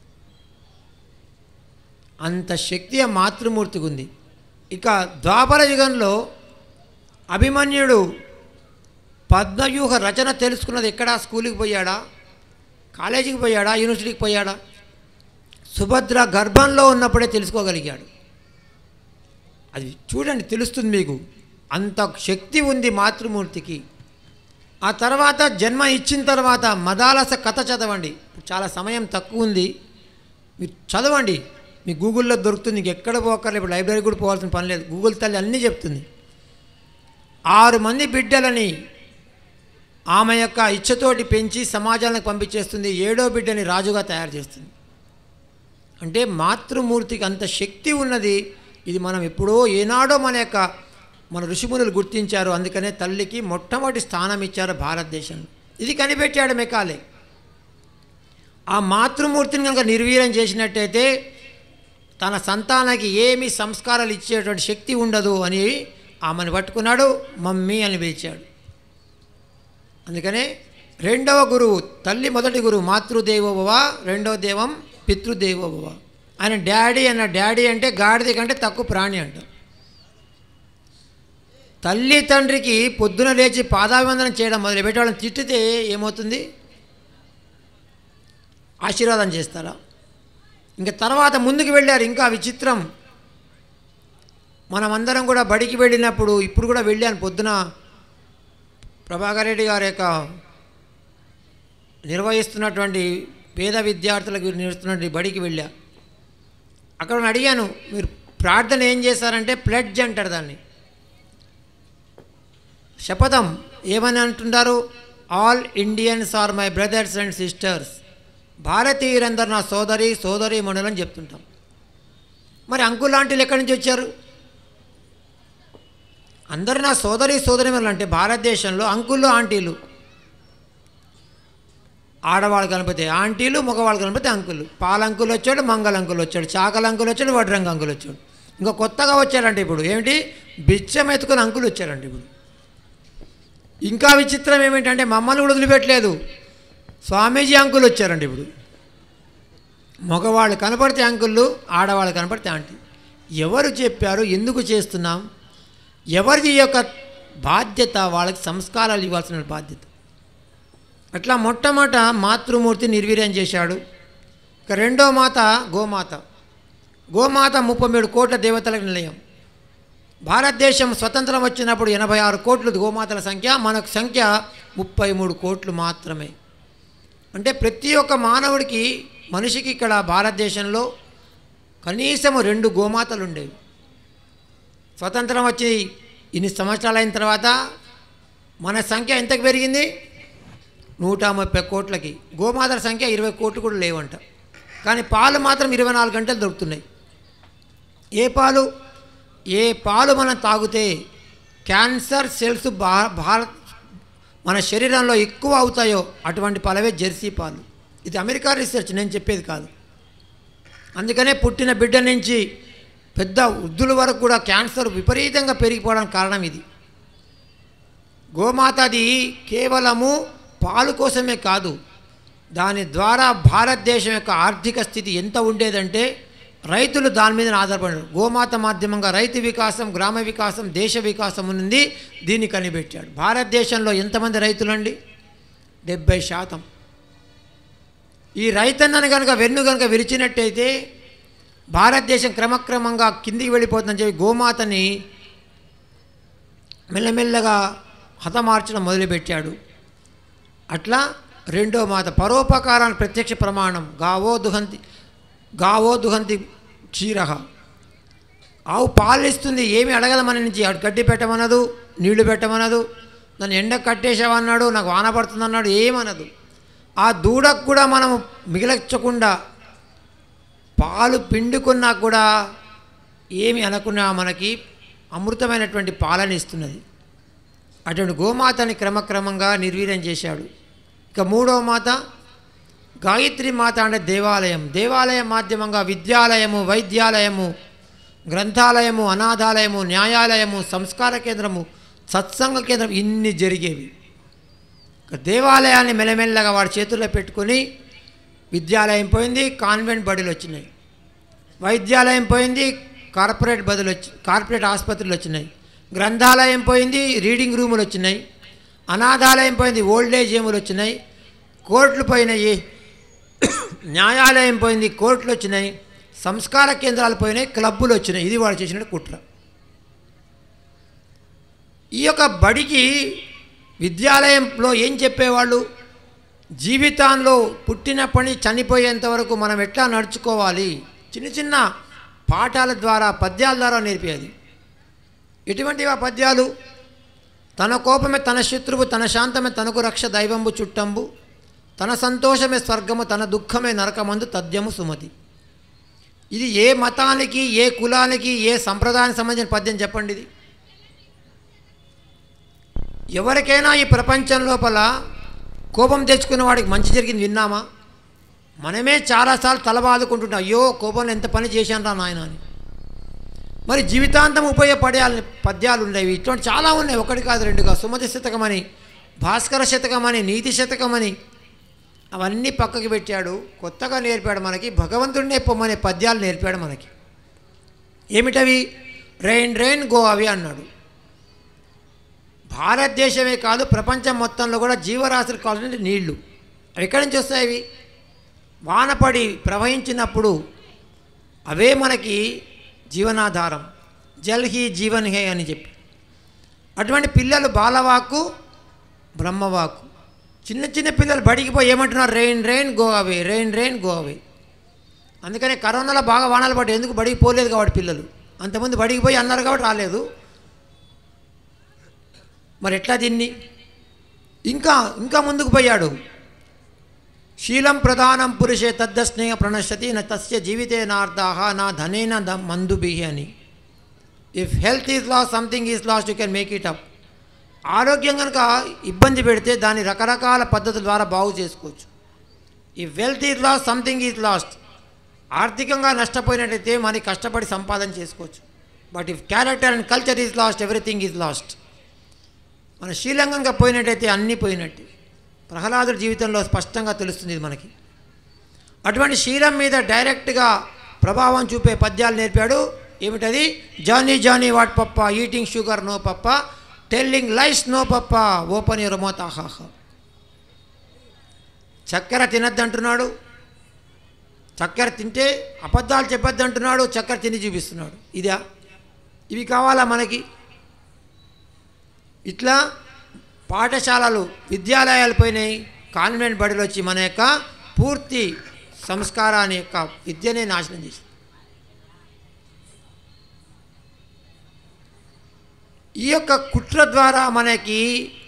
అంత శక్తి ఆ మాతృమూర్తికి ఉంది ఇక ద్వాపర యుగంలో అభిమన్యుడు పద్మవ్యూహ రచన తెలుసుకున్నది ఎక్కడా స్కూల్కి పోయాడా కాలేజీకి పోయాడా యూనివర్సిటీకి పోయాడా సుభద్ర గర్భంలో ఉన్నప్పుడే తెలుసుకోగలిగాడు అది చూడండి తెలుస్తుంది మీకు అంత శక్తి ఉంది మాతృమూర్తికి ఆ తర్వాత జన్మ ఇచ్చిన తర్వాత మదాలస కథ చదవండి చాలా సమయం తక్కువ ఉంది మీరు చదవండి మీ గూగుల్లో దొరుకుతుంది మీకు ఎక్కడ పోకర్లేదు ఇప్పుడు లైబ్రరీ కూడా పోవాల్సిన పని లేదు గూగుల్ తల్లి అన్నీ చెప్తుంది ఆరు మంది బిడ్డలని ఆమె యొక్క ఇచ్చతోటి పెంచి సమాజానికి పంపించేస్తుంది ఏడో బిడ్డని రాజుగా తయారు చేస్తుంది అంటే మాతృమూర్తికి అంత శక్తి ఉన్నది ఇది మనం ఎప్పుడో ఏనాడో మన యొక్క మన ఋషిమునులు గుర్తించారు అందుకనే తల్లికి మొట్టమొదటి స్థానం ఇచ్చారు భారతదేశంలో ఇది కనిపెట్టాడు మెకాలే ఆ మాతృమూర్తిని కనుక నిర్వీర్యం చేసినట్టయితే తన సంతానానికి ఏమి సంస్కారాలు ఇచ్చేటువంటి శక్తి ఉండదు అని ఆమెను పట్టుకున్నాడు మమ్మీ అని పిలిచాడు అందుకనే రెండవ గురువు తల్లి మొదటి గురువు మాతృదేవోభవ రెండవ దేవం పితృదేవోభవ ఆయన డాడీ అన్న డాడీ అంటే గాడిద కంటే తక్కువ ప్రాణి అంట తల్లి తండ్రికి పొద్దున లేచి పాదాభివందనం చేయడం మొదలుపెట్టి వాళ్ళని తిట్టితే ఏమవుతుంది ఆశీర్వాదం చేస్తారా ఇంకా తర్వాత ముందుకు వెళ్ళారు ఇంకా విచిత్రం మనమందరం కూడా బడికి వెళ్ళినప్పుడు ఇప్పుడు కూడా వెళ్ళాను పొద్దున ప్రభాకర్ రెడ్డి గారి యొక్క నిర్వహిస్తున్నటువంటి పేద విద్యార్థులకు నిర్వహిస్తున్నటువంటి బడికి వెళ్ళా అక్కడ నేను అడిగాను మీరు ప్రార్థన ఏం చేశారంటే ప్లెడ్జ్ అంటారు దాన్ని శపథం ఏమని అంటుంటారు all Indians are my brothers and sisters భారతీయులందరూ నా సోదరి సోదరి మనులని చెప్తుంటాం మరి అంకుల్ ఆంటీలు ఎక్కడి నుంచి వచ్చారు అందరు నా సోదరి సోదరి అంటే భారతదేశంలో అంకుళ్ళు ఆంటీలు ఆడవాళ్ళు కనిపితే ఆంటీలు మగవాళ్ళు కనిపితే అంకులు పాలంకులు వచ్చాడు మంగళ అంకులు వచ్చాడు చాకల అంకులు వచ్చాడు వడ్రంగ అంకులు వచ్చాడు ఇంకా కొత్తగా వచ్చాడంటే ఇప్పుడు ఏమిటి బిచ్చం ఎత్తుకుని అంకులు వచ్చాడంటే ఇప్పుడు ఇంకా విచిత్రం ఏమిటంటే మమ్మల్ని కూడా వదిలిపెట్టలేదు స్వామీజీ అంకులు వచ్చారండి ఇప్పుడు మగవాళ్ళు కనపడితే అంకుళ్ళు ఆడవాళ్ళు కనపడితే ఆంటీ ఎవరు చెప్పారు ఎందుకు చేస్తున్నాం ఎవరిది ఈ యొక్క బాధ్యత వాళ్ళకి సంస్కారాలు ఇవ్వాల్సిన బాధ్యత అట్లా మొట్టమొదట మాతృమూర్తి నిర్వీర్యం చేశాడు ఇక రెండో మాత గోమాత గోమాత ముప్పై మూడు కోట్ల దేవతలకు నిలయం భారతదేశం స్వతంత్రం వచ్చినప్పుడు ఎనభై ఆరు కోట్లు గోమాతల సంఖ్య మనకు సంఖ్య ముప్పై మూడు కోట్లు మాత్రమే అంటే ప్రతి ఒక్క మానవుడికి మనిషికి ఇక్కడ భారతదేశంలో కనీసం రెండు గోమాతలు ఉండేవి స్వతంత్రం వచ్చి ఇన్ని సంవత్సరాలు అయిన తర్వాత మన సంఖ్య ఎంతకు పెరిగింది నూట ముప్పై కోట్లకి గోమాతల సంఖ్య ఇరవై కోట్లు కూడా లేవంట కానీ పాలు మాత్రం ఇరవై నాలుగు గంటలు దొరుకుతున్నాయి ఏ పాలు ఏ పాలు మనం తాగితే క్యాన్సర్ సెల్స్ భా భారత్ మన శరీరంలో ఎక్కువ అవుతాయో అటువంటి పాలవే జెర్సీ పాలు ఇది అమెరికా రీసెర్చ్ నేను చెప్పేది కాదు అందుకనే పుట్టిన బిడ్డ నుంచి పెద్ద వృద్ధుల వరకు కూడా క్యాన్సర్ విపరీతంగా పెరిగిపోవడానికి కారణం ఇది గోమాతది కేవలము పాలు కోసమే కాదు దాని ద్వారా భారతదేశం యొక్క ఆర్థిక స్థితి ఎంత ఉండేదంటే రైతులు దాని మీద ఆధారపడారు గోమాత మాధ్యమంగా రైతు వికాసం గ్రామ వికాసం దేశ వికాసం ఉంది దీన్ని కనిపెట్టాడు భారతదేశంలో ఎంతమంది రైతులండి డెబ్బై శాతం ఈ రైతన్నను కనుక వెన్ను కనుక విరిచినట్టయితే భారతదేశం క్రమక్రమంగా కిందికి వెళ్ళిపోతుందని చెప్పి గోమాతని మెల్లమెల్లగా హతమార్చడం మొదలుపెట్టాడు అట్లా రెండో మాత పరోపకారాన్ని ప్రత్యక్ష ప్రమాణం గావో దుహంతి గావో దుహంతి క్షీరహ ఆవు పాలు ఇస్తుంది ఏమి అడగదు మన నుంచి అటు గడ్డి పెట్టమనదు నీళ్లు పెట్టమనదు నన్ను ఎండ కట్టేసావన్నాడు నాకు వాన పడుతుంది అన్నాడు ఏమనదు ఆ దూడకు కూడా మనం మిగిలచ్చకుండా పాలు పిండుకున్నా కూడా ఏమి అనకున్నా మనకి అమృతమైనటువంటి పాలన ఇస్తున్నది అటువంటి గోమాతని క్రమక్రమంగా నిర్వీర్యం చేశాడు ఇక మూడవ మాత గాయత్రి మాత అంటే దేవాలయం దేవాలయం మాధ్యమంగా విద్యాలయము వైద్యాలయము గ్రంథాలయము అనాథాలయము న్యాయాలయము సంస్కార కేంద్రము సత్సంగ కేంద్రం ఇన్ని జరిగేవి ఇక దేవాలయాన్ని మెల్లమెల్లగా వాడి చేతుల్లో పెట్టుకొని విద్యాలయం పోయింది కాన్వెంట్ బడులు వచ్చినాయి వైద్యాలయం పోయింది కార్పొరేట్ బదులు వచ్చి కార్పొరేట్ ఆసుపత్రులు వచ్చినాయి గ్రంథాలయం పోయింది రీడింగ్ రూములు వచ్చినాయి అనాథాలయం పోయింది ఓల్డేజ్ హోములు వచ్చినాయి కోర్టులు పోయినాయి న్యాయాలయం పోయింది కోర్టులు వచ్చినాయి సంస్కార కేంద్రాలు పోయినాయి క్లబ్బులు వచ్చినాయి ఇది వాడు చేసిన కుట్ర ఈ యొక్క బడికి విద్యాలయంలో ఏం చెప్పేవాళ్ళు జీవితంలో పుట్టినప్పటి నుంచి చనిపోయేంత వరకు మనం ఎట్లా నడుచుకోవాలి చిన్న చిన్న పాఠాల ద్వారా పద్యాల ద్వారా నేర్పేది ఎటువంటివి ఆ పద్యాలు తన కోపమే తన శత్రువు తన శాంతమే తనకు రక్ష దైవంబు చుట్టంబు తన సంతోషమే స్వర్గము తన దుఃఖమే నరకమందు తద్యము సుమతి ఇది ఏ మతానికి ఏ కులానికి ఏ సంప్రదాయానికి సంబంధించిన పద్యం చెప్పండి ఇది ఎవరికైనా ఈ ప్రపంచం లోపల కోపం తెచ్చుకున్న వాడికి మంచి జరిగింది విన్నామా మనమే చాలాసార్లు తలబాదుకుంటుంటాం అయ్యో కోపంలో ఎంత పని చేశాను రా నాయన అని మరి జీవితాంతం ఉపయోగపడే పద్యాలు ఉండేవి ఇటువంటి చాలా ఉన్నాయి ఒకటి కాదు రెండుగా సుమతి శతకమని భాస్కర శతకమని నీతి శతకమని అవన్నీ పక్కకి పెట్టాడు కొత్తగా నేర్పాడు మనకి భగవంతుడినే పొమ్మనే పద్యాలు నేర్పాడు మనకి ఏమిటవి రెయిన్ రెయిన్ గో అవి అన్నాడు భారతదేశమే కాదు ప్రపంచం మొత్తంలో కూడా జీవరాశులు కావాల్సిన నీళ్లు అవి ఎక్కడి నుంచి వస్తాయి అవి వానపడి ప్రవహించినప్పుడు అవే మనకి జీవనాధారం జల్ హీ జీవన్ హే అని చెప్పి అటువంటి పిల్లలు బాలవాకు బ్రహ్మవాకు చిన్న చిన్న పిల్లలు బడికి పోయి ఏమంటున్నారు rain rain go away rain rain go away అందుకనే కరోనాలో బాగా వానాలు పడ్డాయి ఎందుకు బడికి పోలేదు కాబట్టి పిల్లలు అంతమంది బడికి పోయి అన్నారు కాబట్టి రాలేదు మరి ఎట్లా దీన్ని ఇంకా ఇంకా ముందుకు పోయాడు శీలం ప్రధానం పురుషే తద్దస్నేహ ప్రణశ్యతి న తస్య జీవితే నార్థాహ నా ధనేన ద మందుభిహి అని if health is loss something is lost you can make it up ఆరోగ్యం కనుక ఇబ్బంది పెడితే దాన్ని రకరకాల పద్ధతుల ద్వారా బాగు చేసుకోవచ్చు ఈ wealth is lost something is lost ఆర్థికంగా నష్టపోయినట్టయితే మనకి కష్టపడి సంపాదన చేసుకోవచ్చు but if character and culture is lost everything is lost మన శ్రీలంకంగా పోయినట్టయితే అన్నీ పోయినట్టు ప్రహ్లాదుడి జీవితంలో స్పష్టంగా తెలుస్తుంది ఇది మనకి అటువంటి శీలం మీద డైరెక్ట్గా ప్రభావం చూపే పద్యాలు నేర్పాడు ఏమిటది Johnny Johnny what papa eating sugar no papa telling lies no papa open your mouth ఆహాహ చక్కెర తినద్దంటున్నాడు చక్కెర తింటే అబద్ధాలు చెప్పొద్దంటున్నాడు చక్కెర తిని చూపిస్తున్నాడు ఇదా ఇవి కావాలా మనకి ఇట్లా పాఠశాలలు విద్యాలయాలు పోయినాయి కాన్వెంట్ బడిలో వచ్చి మన యొక్క పూర్తి సంస్కారాన్ని యొక్క విద్యనే నాశనం చేసింది ఈ యొక్క కుట్ర ద్వారా మనకి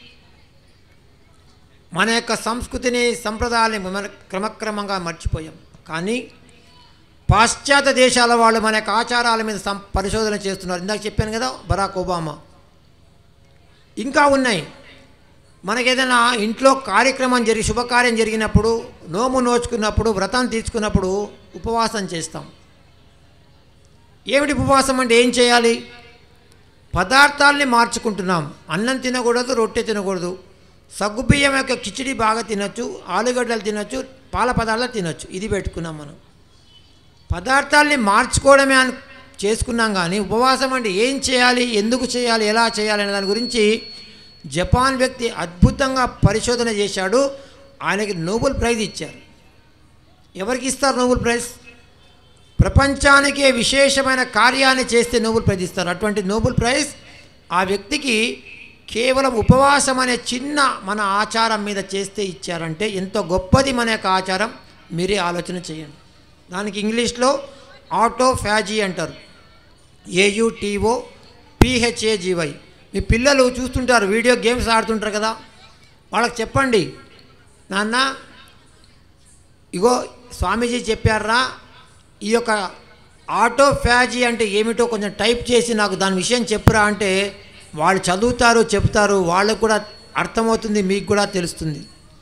మన యొక్క సంస్కృతిని సంప్రదాయాన్ని మన క్రమక్రమంగా మర్చిపోయాం కానీ పాశ్చాత్య దేశాల వాళ్ళు మన యొక్క ఆచారాల మీద సం పరిశోధన చేస్తున్నారు ఇందాక చెప్పాను కదా బరాక్ ఒబామా ఇంకా ఉన్నాయి మనకి ఏదైనా ఇంట్లో కార్యక్రమం జరిగి శుభకార్యం జరిగినప్పుడు నోము నోచుకున్నప్పుడు వ్రతం తీర్చుకున్నప్పుడు ఉపవాసం చేస్తాం ఏమిటి ఉపవాసం అంటే ఏం చేయాలి పదార్థాలని మార్చుకుంటున్నాం అన్నం తినకూడదు రొట్టె తినకూడదు సగ్గుబియ్యం యొక్క కిచిడి బాగా తినొచ్చు ఆలుగడ్డలు తినొచ్చు పాల పదార్థాలు తినొచ్చు ఇది పెట్టుకున్నాం మనం పదార్థాలని మార్చుకోవడమే అని చేసుకున్నాం కానీ ఉపవాసం అంటే ఏం చేయాలి ఎందుకు చేయాలి ఎలా చేయాలి అనే దాని గురించి జపాన్ వ్యక్తి అద్భుతంగా పరిశోధన చేశాడు ఆయనకి నోబెల్ ప్రైజ్ ఇచ్చారు ఎవరికి ఇస్తారు నోబెల్ ప్రైజ్ ప్రపంచానికే విశేషమైన కార్యాన్ని చేస్తే నోబెల్ ప్రైజ్ ఇస్తారు అటువంటి నోబెల్ ప్రైజ్ ఆ వ్యక్తికి కేవలం ఉపవాసం అనే చిన్న మన ఆచారం మీద చేస్తే ఇచ్చారంటే ఎంతో గొప్పది మన యొక్క ఆచారం మీరే ఆలోచన చేయండి దానికి ఇంగ్లీష్లో ఆటోఫాజీ అంటారు ఏయుటీఓ పిహెచ్ఏజీవై మీ పిల్లలు చూస్తుంటారు వీడియో గేమ్స్ ఆడుతుంటారు కదా వాళ్ళకి చెప్పండి నాన్న ఇగో స్వామీజీ చెప్పారా ఈ యొక్క ఆటోఫాజీ అంటే ఏమిటో కొంచెం టైప్ చేసి నాకు దాని విషయం చెప్పురా అంటే వాళ్ళు చదువుతారు చెప్తారు వాళ్ళకు కూడా అర్థమవుతుంది మీకు కూడా తెలుస్తుంది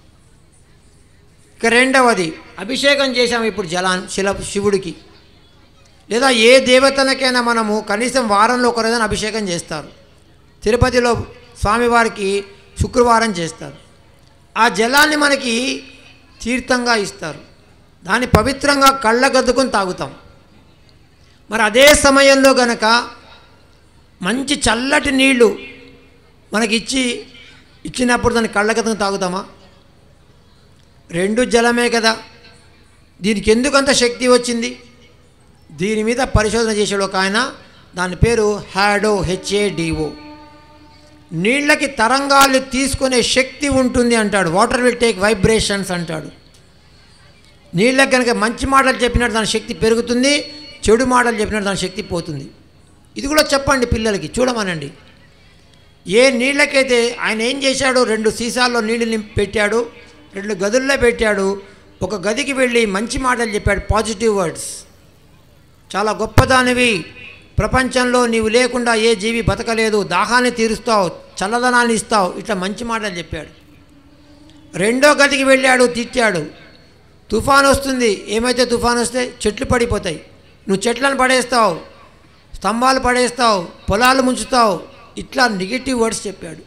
ఇక రెండవది అభిషేకం చేశాం ఇప్పుడు జలా శిల శివుడికి లేదా ఏ దేవతలకైనా మనము కనీసం వారంలో ఒక రోజున అభిషేకం చేస్తారు తిరుపతిలో స్వామివారికి శుక్రవారం చేస్తారు ఆ జలాన్ని మనకి తీర్థంగా ఇస్తారు దాన్ని పవిత్రంగా కళ్ళగద్దుకొని తాగుతాం మరి అదే సమయంలో గనక మంచి చల్లటి నీళ్లు మనకి ఇచ్చి ఇచ్చినప్పుడు దాన్ని కళ్ళగద్దుకొని తాగుతామా రెండు జలమే కదా దీనికి ఎందుకు అంత శక్తి వచ్చింది దీని మీద పరిశోధన చేసాడు ఒక ఆయన దాని పేరు హ్యాడో హెచ్ఏడిఓ నీళ్ళకి తరంగాలు తీసుకునే శక్తి ఉంటుంది అంటాడు వాటర్ విల్ టేక్ వైబ్రేషన్స్ అంటాడు నీళ్ళకి కనుక మంచి మాటలు చెప్పినట్టు దాని శక్తి పెరుగుతుంది చెడు మాటలు చెప్పినట్టు దాని శక్తి పోతుంది ఇది కూడా చెప్పండి పిల్లలకి చూడమనండి ఏ నీళ్ళకైతే ఆయన ఏం చేశాడు రెండు సీసాల్లో నీళ్ళు నింపి పెట్టాడు రెండు గదుల్లో పెట్టాడు ఒక గదికి వెళ్ళి మంచి మాటలు చెప్పాడు పాజిటివ్ వర్డ్స్ చాలా గొప్పదానివి ప్రపంచంలో నీవు లేకుండా ఏ జీవి బతకలేదు దాహాన్ని తీరుస్తావు చల్లదనాన్ని ఇస్తావు ఇట్లా మంచి మాటలు చెప్పాడు రెండో గదికి వెళ్ళాడు తిట్టాడు తుఫాన్ వస్తుంది ఏమైతే తుఫాన్ వస్తే చెట్లు పడిపోతాయి నువ్వు చెట్లను పడేస్తావు స్తంభాలు పడేస్తావు పొలాలు ముంచుతావు ఇట్లా నెగిటివ్ వర్డ్స్ చెప్పాడు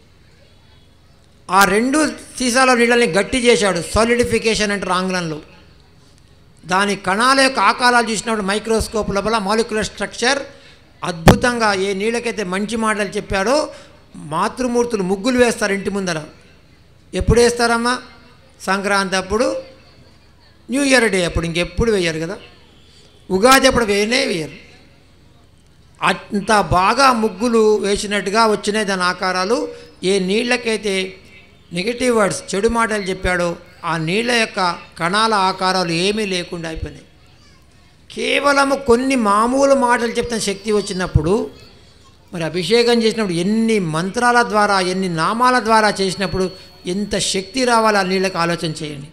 ఆ రెండు సీసాల నీళ్ళని గట్టి చేశాడు సాలిడిఫికేషన్ అంటారు ఆంగ్లంలో దాని కణాల యొక్క ఆకారాలు చూసినప్పుడు మైక్రోస్కోప్ లోపల మాలిక్యులర్ స్ట్రక్చర్ అద్భుతంగా ఏ నీళ్ళకైతే మంచి మాటలు చెప్పాడో మాతృమూర్తులు ముగ్గులు వేస్తారు ఇంటి ముందర ఎప్పుడు వేస్తారమ్మా సంక్రాంతి అప్పుడు న్యూ ఇయర్ డే అప్పుడు ఇంకెప్పుడు వేయరు కదా ఉగాది అప్పుడు వేయనే వేయరు అంత బాగా ముగ్గులు వేసినట్టుగా వచ్చినాయి దాని ఆకారాలు ఏ నీళ్ళకైతే నెగిటివ్ వర్డ్స్ చెడు మాటలు చెప్పాడో ఆ నీళ్ళ యొక్క కణాల ఆకారాలు ఏమీ లేకుండా అయిపోయినాయి కేవలము కొన్ని మామూలు మాటలు చెప్తున్న శక్తి వచ్చినప్పుడు మరి అభిషేకం చేసినప్పుడు ఎన్ని మంత్రాల ద్వారా ఎన్ని నామాల ద్వారా చేసినప్పుడు ఎంత శక్తి రావాలో ఆ నీళ్ళకి ఆలోచన చేయండి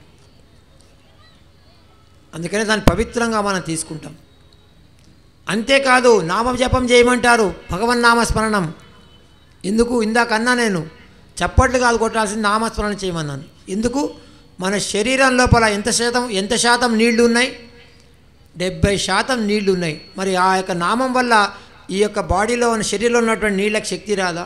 అందుకనే దాన్ని పవిత్రంగా మనం తీసుకుంటాం అంతేకాదు నామజపం చేయమంటారు భగవన్ నామస్మరణం ఎందుకు ఇందాక అన్నా నేను చప్పట్లు కాదు కొట్టాల్సింది నామస్మరణ చేయమన్నాను ఎందుకు మన శరీరం లోపల ఎంత శాతం ఎంత శాతం నీళ్లు ఉన్నాయి డెబ్బై శాతం నీళ్లు ఉన్నాయి మరి ఆ యొక్క నామం వల్ల ఈ యొక్క బాడీలో ఉన్న శరీరంలో ఉన్నటువంటి నీళ్ళకి శక్తి రాదా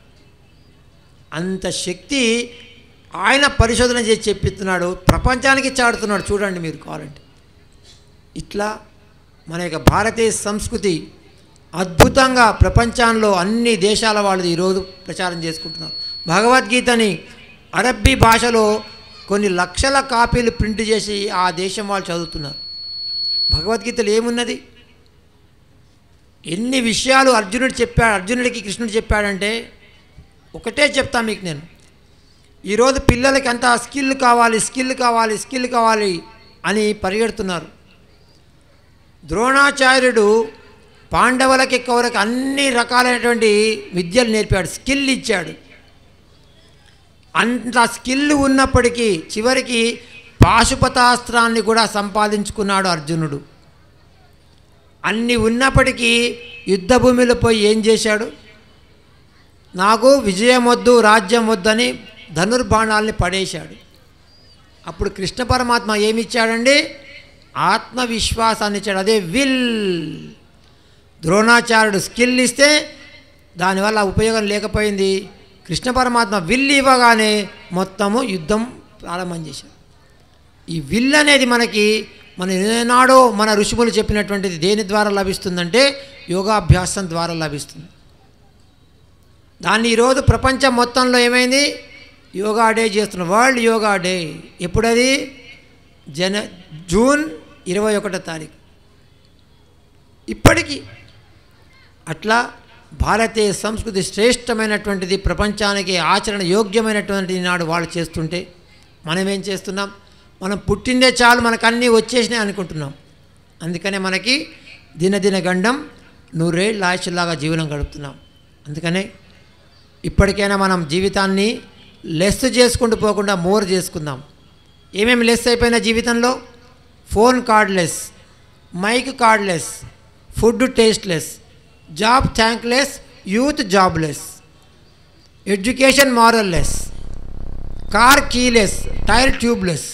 అంత శక్తి ఆయన పరిశోధన చేసి చెప్పిస్తున్నాడు ప్రపంచానికి చాడుతున్నాడు చూడండి మీరు కావాలంటే ఇట్లా మన యొక్క భారతీయ సంస్కృతి అద్భుతంగా ప్రపంచంలో అన్ని దేశాల వాళ్ళు ఈరోజు ప్రచారం చేసుకుంటున్నారు భగవద్గీతని అరబ్బీ భాషలో కొన్ని లక్షల కాపీలు ప్రింట్ చేసి ఆ దేశం వాళ్ళు చదువుతున్నారు భగవద్గీతలో ఏమున్నది ఎన్ని విషయాలు అర్జునుడు చెప్పాడు అర్జునుడికి కృష్ణుడు చెప్పాడంటే ఒకటే చెప్తా మీకు నేను ఈరోజు పిల్లలకి అంత స్కిల్ కావాలి స్కిల్ కావాలి స్కిల్ కావాలి అని పరిగెడుతున్నారు ద్రోణాచార్యుడు పాండవులకి కౌరకి అన్ని రకాలైనటువంటి విద్యలు నేర్పాడు స్కిల్ ఇచ్చాడు అంత స్కిల్ ఉన్నప్పటికీ చివరికి పాశుపతాస్త్రాన్ని కూడా సంపాదించుకున్నాడు అర్జునుడు అన్ని ఉన్నప్పటికీ యుద్ధభూమిలో పోయి ఏం చేశాడు నాకు విజయం వద్దు రాజ్యం వద్దని ధనుర్బాణాల్ని పడేశాడు అప్పుడు కృష్ణ పరమాత్మ ఏమిచ్చాడండి ఆత్మవిశ్వాసాన్ని ఇచ్చాడు అదే విల్ ద్రోణాచార్యుడు స్కిల్ ఇస్తే దానివల్ల ఉపయోగం లేకపోయింది కృష్ణ పరమాత్మ విల్ ఇవ్వగానే మొత్తము యుద్ధం ప్రారంభం చేశాడు ఈ విల్ అనేది మనకి మన ఏనాడో మన ఋషుములు చెప్పినటువంటిది దేని ద్వారా లభిస్తుందంటే యోగాభ్యాసం ద్వారా లభిస్తుంది దాన్ని ఈరోజు ప్రపంచం మొత్తంలో ఏమైంది యోగా డే చేస్తున్నాం వరల్డ్ యోగా డే ఎప్పుడది జన జూన్ ఇరవై ఒకటో తారీఖు ఇప్పటికీ అట్లా భారతీయ సంస్కృతి శ్రేష్టమైనటువంటిది ప్రపంచానికి ఆచరణ యోగ్యమైనటువంటి నాడు వాళ్ళు చేస్తుంటే మనం ఏం చేస్తున్నాం మనం పుట్టిందే చాలు మనకు అన్నీ వచ్చేసినాయి అనుకుంటున్నాం అందుకనే మనకి దినదిన గండం నూరేళ్ళు ఆయుష్లాగా జీవనం గడుపుతున్నాం అందుకనే ఇప్పటికైనా మనం జీవితాన్ని లెస్ చేసుకుంటూ పోకుండా మోర్ చేసుకుందాం ఏమేమి లెస్ అయిపోయిన జీవితంలో phone cordless mic cordless food tasteless job thankless youth jobless education moralless car keyless tyre tubeless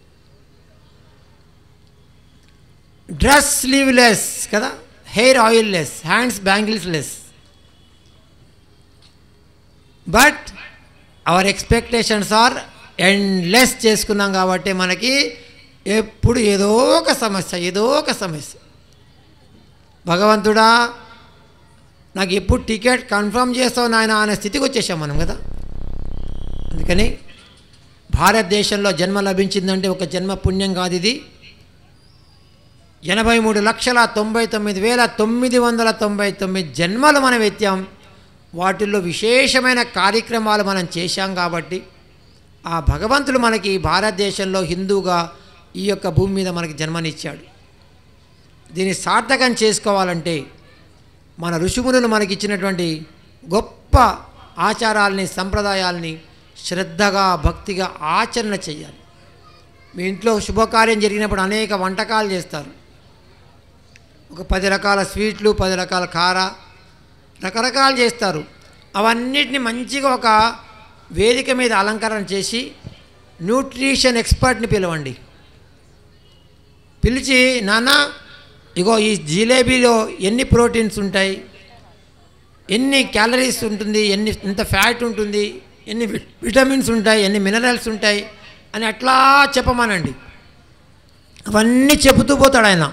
dress sleeveless కదా hair oil less hands bangles less but our expectations are endless చేసుకున్నాం కాబట్టి మనకి ఎప్పుడు ఏదో ఒక సమస్య ఏదో ఒక సమస్య భగవంతుడా నాకు ఎప్పుడు టికెట్ కన్ఫర్మ్ చేస్తావు నాయన అనే స్థితికి వచ్చేసాం మనం కదా అందుకని భారతదేశంలో జన్మ లభించిందంటే ఒక జన్మ పుణ్యం కాదు ఇది ఎనభై మూడు లక్షల తొంభై తొమ్మిది వేల తొమ్మిది వందల తొంభై తొమ్మిది జన్మలు మనం ఎత్తాం వాటిల్లో విశేషమైన కార్యక్రమాలు మనం చేశాం కాబట్టి ఆ భగవంతుడు మనకి భారతదేశంలో హిందూగా ఈ యొక్క భూమి మీద మనకి జన్మనిచ్చాడు దీన్ని సార్థకం చేసుకోవాలంటే మన ఋషిమునులు మనకి ఇచ్చినటువంటి గొప్ప ఆచారాల్ని సంప్రదాయాల్ని శ్రద్ధగా భక్తిగా ఆచరణ చేయాలి మీ ఇంట్లో శుభకార్యం జరిగినప్పుడు అనేక వంటకాలు చేస్తారు ఒక పది రకాల స్వీట్లు పది రకాల కార రకరకాలు చేస్తారు అవన్నిటిని మంచిగా ఒక వేదిక మీద అలంకరణ చేసి న్యూట్రిషన్ ఎక్స్పర్ట్ని పిలవండి పిలిచి నాన్న ఇగో ఈ జిలేబీలో ఎన్ని ప్రోటీన్స్ ఉంటాయి ఎన్ని క్యాలరీస్ ఉంటుంది ఎన్ని ఎంత ఫ్యాట్ ఉంటుంది ఎన్ని వి- విటమిన్స్ ఉంటాయి ఎన్ని మినరల్స్ ఉంటాయి అని అట్లా చెప్పమనండి అవన్నీ చెబుతూ పోతాడు ఆయన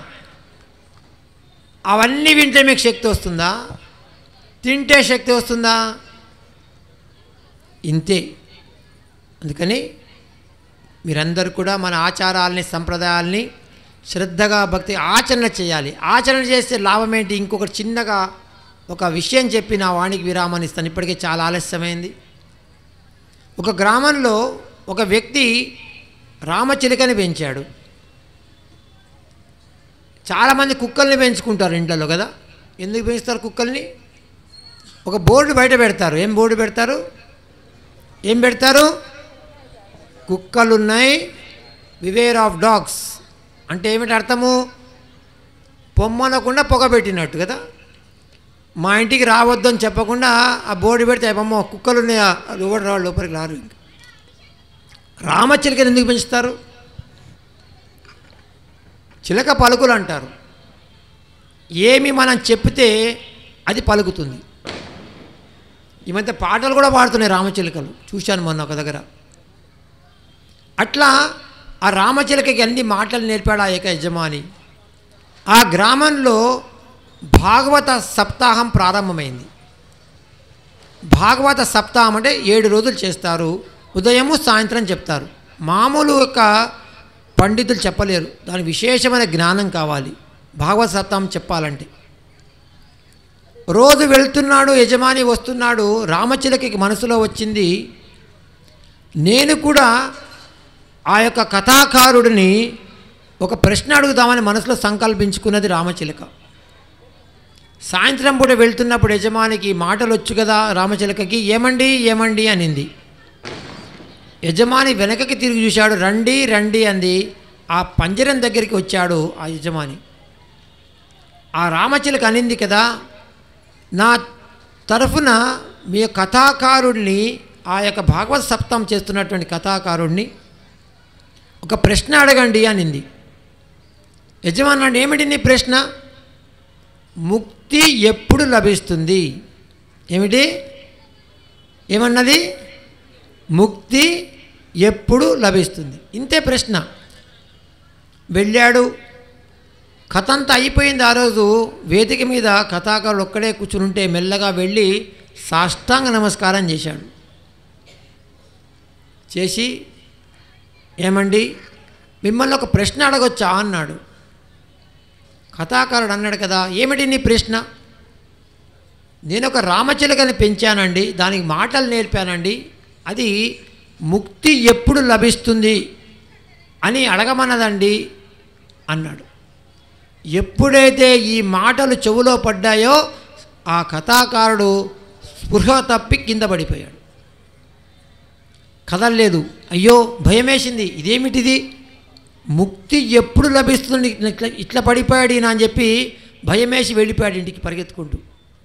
అవన్నీ వింటే మీకు శక్తి వస్తుందా తింటే శక్తి వస్తుందా ఇంతే అందుకని మీరందరూ కూడా మన ఆచారాల్ని సంప్రదాయాల్ని శ్రద్ధగా భక్తి ఆచరణ చేయాలి ఆచరణ చేస్తే లాభం ఏంటి ఇంకొకటి చిన్నగా ఒక విషయం చెప్పి నా వాణికి విరామాన్ని ఇస్తాను ఇప్పటికే చాలా ఆలస్యమైంది ఒక గ్రామంలో ఒక వ్యక్తి రామచిలుకని పెంచాడు చాలామంది కుక్కల్ని పెంచుకుంటారు ఇంట్లో కదా ఎందుకు పెంచుతారు కుక్కల్ని ఒక బోర్డు బయట పెడతారు ఏం బోర్డు పెడతారు ఏం పెడతారు కుక్కలున్నాయి వివేర్ ఆఫ్ డాగ్స్ అంటే ఏమిటి అర్థము పొమ్మనకుండా పొగ పెట్టినట్టు కదా మా ఇంటికి రావద్దని చెప్పకుండా ఆ బోర్డు పెడితే అమ్మమ్మ కుక్కలు ఉన్నాయా ఎవరు రావు లోపలికి రారు ఇంక రామచిలుకని ఎందుకు పెంచుతారు చిలక పలుకులు అంటారు ఏమి మనం చెప్తే అది పలుకుతుంది ఈ మధ్య పాటలు కూడా పాడుతున్నాయి రామచిలుకలు చూశాను మొన్న ఒక దగ్గర అట్లా ఆ రామచిలకకి అన్ని మాటలు నేర్పాడు ఆ యొక్క యజమాని ఆ గ్రామంలో భాగవత సప్తాహం ప్రారంభమైంది భాగవత సప్తాహం అంటే ఏడు రోజులు చేస్తారు ఉదయము సాయంత్రం చెప్తారు మామూలు యొక్క పండితులు చెప్పలేరు దానికి విశేషమైన జ్ఞానం కావాలి భాగవత సప్తాహం చెప్పాలంటే రోజు వెళ్తున్నాడు యజమాని వస్తున్నాడు రామచిలకకి మనసులో వచ్చింది నేను కూడా ఆ యొక్క కథాకారుడిని ఒక ప్రశ్న అడుగుదామని మనసులో సంకల్పించుకున్నది రామచిలక సాయంత్రం పూట వెళ్తున్నప్పుడు యజమానికి మాటలు వచ్చు కదా రామచిలకకి ఏమండి ఏమండి అనింది యజమాని వెనకకి తిరిగి చూశాడు రండి రండి అంది ఆ పంజరం దగ్గరికి వచ్చాడు ఆ యజమాని ఆ రామచిలక అనింది కదా నా తరఫున మీ కథాకారుడిని ఆ యొక్క భాగవత సప్తం చేస్తున్నటువంటి కథాకారుడిని ఒక ప్రశ్న అడగండి అనింది యజమాని అన్నాడు, ఏమిటి నీ ప్రశ్న ముక్తి ఎప్పుడు లభిస్తుంది ఏమిటి ఏమన్నది ముక్తి ఎప్పుడు లభిస్తుంది ఇంతే ప్రశ్న వెళ్ళాడు కథ అంతా అయిపోయింది ఆ రోజు వేదిక మీద కథాకారుడు ఒక్కడే కూర్చుని ఉంటే మెల్లగా వెళ్ళి సాష్టాంగ నమస్కారం చేశాడు చేసి ఏమండి మిమ్మల్ని ఒక ప్రశ్న అడగొచ్చా అన్నాడు కథాకారుడు అన్నాడు కదా ఏమిటి నీ ప్రశ్న నేను ఒక రామచిలకని పెంచానండి దానికి మాటలు నేర్పానండి అది ముక్తి ఎప్పుడు లభిస్తుంది అని అడగమన్నదండి అన్నాడు ఎప్పుడైతే ఈ మాటలు చెవులో పడ్డాయో ఆ కథాకారుడు స్పృహ తప్పి కింద పడిపోయాడు కదలలేదు అయ్యో భయమేసింది ఇదేమిటిది ముక్తి ఎప్పుడు లభిస్తుంది ఇట్లా ఇట్లా పడిపోయాడు ఈయన అని చెప్పి భయమేసి వెళ్ళిపోయాడు ఇంటికి పరిగెత్తుకుంటూ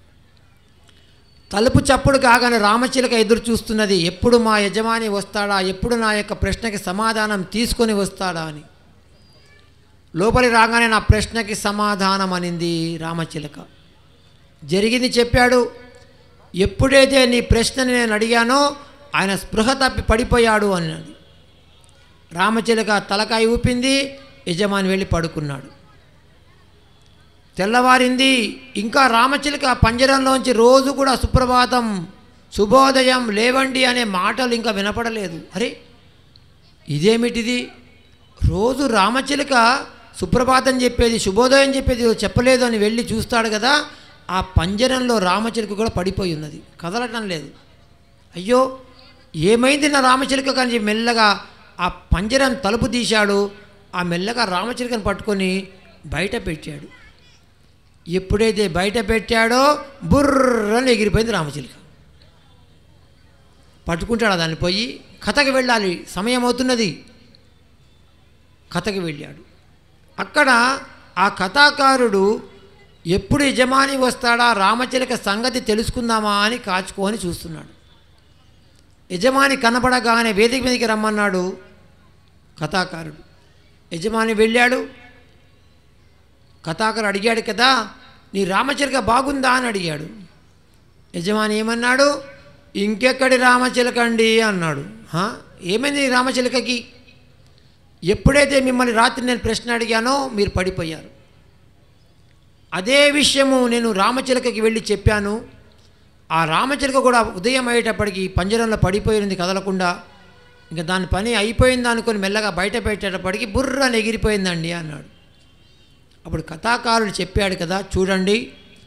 తలుపు చప్పుడు కాగానే రామచిలక ఎదురు చూస్తున్నది ఎప్పుడు మా యజమాని వస్తాడా ఎప్పుడు నా యొక్క ప్రశ్నకి సమాధానం తీసుకొని వస్తాడా అని లోపలి రాగానే నా ప్రశ్నకి సమాధానం అనింది రామచిలక జరిగింది చెప్పాడు ఎప్పుడైతే నీ ప్రశ్నని నేను అడిగానో ఆయన స్పృహ తప్పి పడిపోయాడు అన్నది రామచిలక తలకాయ ఊపింది యజమాని వెళ్ళి పడుకున్నాడు తెల్లవారింది ఇంకా రామచిలక పంజరంలోంచి రోజు కూడా సుప్రభాతం శుభోదయం లేవండి అనే మాటలు ఇంకా వినపడలేదు అరే ఇదేమిటిది రోజు రామచిలక సుప్రభాతం చెప్పేది శుభోదయం చెప్పేది ఈరోజు చెప్పలేదు అని వెళ్ళి చూస్తాడు కదా ఆ పంజరంలో రామచిలుక కూడా పడిపోయి ఉన్నది కదలటం లేదు అయ్యో ఏమైంది నా రామచిలుక కానీ చెప్పి మెల్లగా ఆ పంజరం తలుపు తీశాడు ఆ మెల్లగా రామచిలుకను పట్టుకొని బయట పెట్టాడు ఎప్పుడైతే బయట పెట్టాడో బుర్రని ఎగిరిపోయింది రామచిలుక పట్టుకుంటాడు దాన్ని పోయి కథకి వెళ్ళాలి సమయం అవుతున్నది కథకి వెళ్ళాడు అక్కడ ఆ కథాకారుడు ఎప్పుడు యజమాని వస్తాడా రామచిలక సంగతి తెలుసుకుందామా అని కాచుకొని చూస్తున్నాడు యజమాని కనపడగానే వేదిక మీదకి రమ్మన్నాడు కథాకారుడు యజమాని వెళ్ళాడు కథాకారుడు అడిగాడు కదా నీ రామచిలక బాగుందా అని అడిగాడు యజమాని ఏమన్నాడు ఇంకెక్కడి రామచిలక అండి అన్నాడు "హా? ఏమైంది ఈ రామచిలకకి ఎప్పుడైతే మిమ్మల్ని రాత్రి నేను ప్రశ్న అడిగానో మీరు పడిపోయారు అదే విషయము నేను రామచిలకకి వెళ్ళి చెప్పాను ఆ రామచిలక కూడా ఉదయం అయ్యేటప్పటికి పంజరంలో పడిపోయింది కదలకుండా ఇంకా దాని పని అయిపోయింది అనుకొని మెల్లగా బయట పెట్టేటప్పటికి బుర్రని ఎగిరిపోయిందండి అన్నాడు అప్పుడు కథాకారుడు చెప్పాడు కదా చూడండి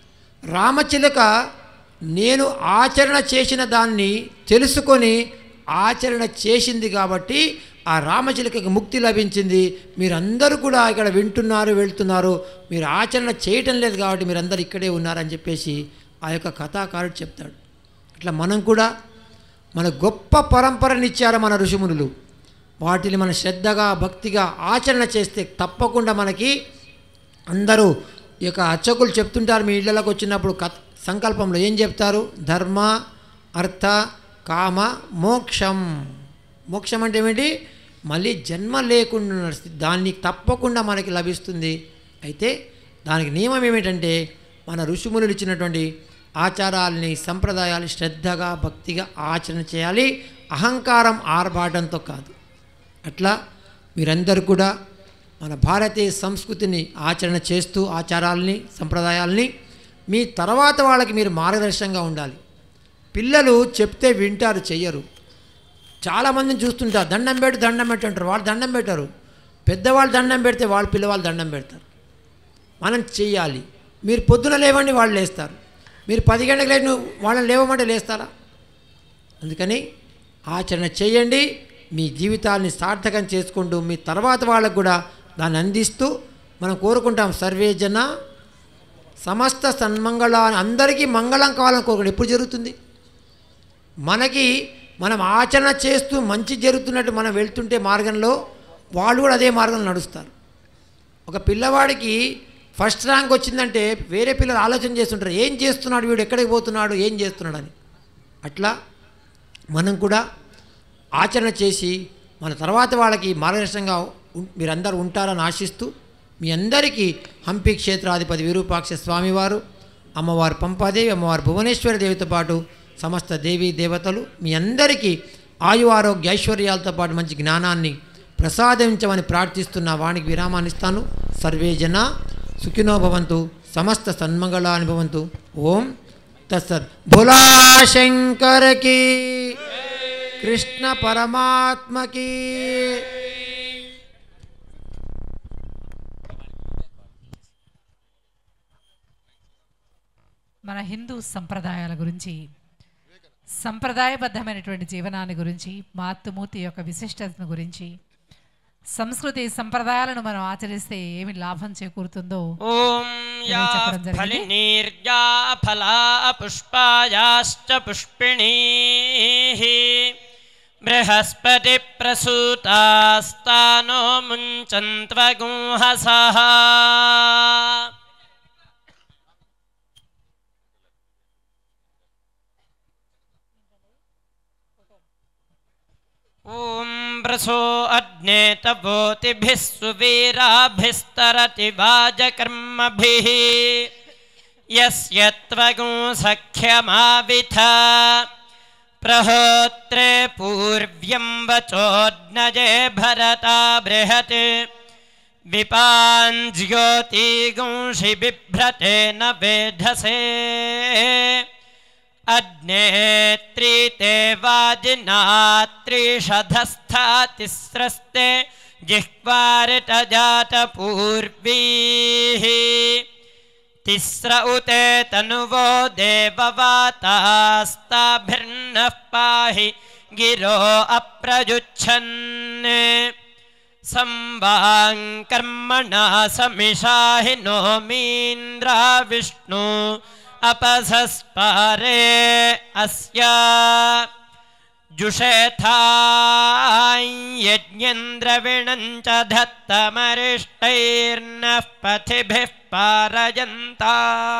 రామచిలుక నేను ఆచరణ చేసిన దాన్ని తెలుసుకొని ఆచరణ చేసింది కాబట్టి ఆ రామచిలుకకి ముక్తి లభించింది మీరందరూ కూడా ఇక్కడ వింటున్నారు వెళ్తున్నారు మీరు ఆచరణ చేయటం లేదు కాబట్టి మీరందరూ ఇక్కడే ఉన్నారని చెప్పేసి ఆ యొక్క కథాకారుడు చెప్తాడు ఇట్లా మనం కూడా మన గొప్ప పరంపరనిచ్చారు మన ఋషిమునులు వాటిని మన శ్రద్ధగా భక్తిగా ఆచరణ చేస్తే తప్పకుండా మనకి అందరూ ఈ యొక్క అర్చకులు చెప్తుంటారు మీ ఇళ్ళలోకి వచ్చినప్పుడు కథ సంకల్పంలో ఏం చెప్తారు ధర్మ అర్థ కామ మోక్షం మోక్షం అంటే ఏమిటి మళ్ళీ జన్మ లేకుండా ఉన్న స్థితి. దాన్ని తప్పకుండా మనకి లభిస్తుంది అయితే దానికి నియమం ఏమిటంటే మన ఋషిమునులు ఇచ్చినటువంటి ఆచారాలని సంప్రదాయాలు శ్రద్ధగా భక్తిగా ఆచరణ చేయాలి అహంకారం ఆర్భాటంతో కాదు అట్లా మీరందరూ కూడా మన భారతీయ సంస్కృతిని ఆచరణ చేస్తూ ఆచారాలని సంప్రదాయాల్ని మీ తర్వాత వాళ్ళకి మీరు మార్గదర్శకంగా ఉండాలి పిల్లలు చెప్తే వింటారు చెయ్యరు చాలామందిని చూస్తుంటారు దండం పెట్టు దండం పెట్టు అంటారు వాళ్ళు దండం పెట్టరు పెద్దవాళ్ళు దండం పెడితే వాళ్ళ పిల్లవాళ్ళు దండం పెడతారు మనం చెయ్యాలి మీరు పొద్దున లేవండి వాళ్ళు లేస్తారు మీరు పది గంటలకు లేచి నువ్వు వాళ్ళని లేవమంటే లేస్తారా అందుకని ఆచరణ చేయండి మీ జీవితాన్ని సార్థకం చేసుకుంటూ మీ తర్వాత వాళ్ళకు కూడా దాన్ని అందిస్తూ మనం కోరుకుంటాం సర్వే జన సమస్త సన్మంగళాన్ని అందరికీ మంగళం కావాలని కోరుకుంటాం ఎప్పుడు జరుగుతుంది మనకి మనం ఆచరణ చేస్తూ మంచి జరుగుతున్నట్టు మనం వెళ్తుంటే మార్గంలో వాళ్ళు కూడా అదే మార్గంలో నడుస్తారు ఒక పిల్లవాడికి ఫస్ట్ ర్యాంక్ వచ్చిందంటే వేరే పిల్లలు ఆలోచన చేస్తుంటారు ఏం చేస్తున్నాడు వీడు ఎక్కడికి పోతున్నాడు ఏం చేస్తున్నాడు అని అట్లా మనం కూడా ఆచరణ చేసి మన తర్వాత వాళ్ళకి మార్గదర్శనంగా ఉం- మీరందరూ ఉంటారని ఆశిస్తూ మీ అందరికీ హంపి క్షేత్రాధిపతి విరూపాక్ష స్వామివారు అమ్మవారు పంపాదేవి అమ్మవారు భువనేశ్వరి దేవితో పాటు సమస్త దేవీ దేవతలు మీ అందరికీ ఆయు ఆరోగ్య ఐశ్వర్యాలతో పాటు మంచి జ్ఞానాన్ని ప్రసాదించమని ప్రార్థిస్తున్న వానికి విరామాన్ని ఇస్తాను సర్వే జన సుఖినో భవంతు సమస్త సన్మంగళాని భవంతు ఓం తత్సత్ భోలా శంకర్ की కృష్ణ పరమాత్మకి మన హిందూ సంప్రదాయాల గురించి సంప్రదాయబద్ధమైనటువంటి జీవనాన్ని గురించి మాతృమూర్తి యొక్క విశిష్టతను గురించి సంస్కృతి సంప్రదాయాలను మనం ఆచరిస్తే ఏమి లాభం చేకూరుతుందో ఓం యా చెప్పడం జరిగింది. ఫలినీర్యా ఫలా పుష్పాయాశ్చ పుష్పిణీః బృహస్పతి ప్రసూతాస్తానో ముంచంత్వగుంహసః ॐ व्रसो अग्ने तवोतिभिः सुवीराभिस्तरति वाजकर्मभिः यस्य त्वगुं सख्यमाविथ प्रहोत्रे पूर्व्यं वचोऽग्नजे भरता बृहत् विपाञ्ज्योतिगुंषि बिभ्रते न वेधसे अग्नेत्री ते वाजिनात्रिषधस्था तिस्रस्ते जिह्वारिटजातपूर्वीः तिस्र उते तनुवो देववातास्ताभिर्नः पाहि गिरो अप्रयुच्छन् संवाङ्कर्मणा समिषाहि नोमीन्द्रा विष्णु अपसस्पारे अस्य जुषेथायज्ञेन्द्रविणं च धत्तमरिष्टैर्नः पथिभिः पारयन्ता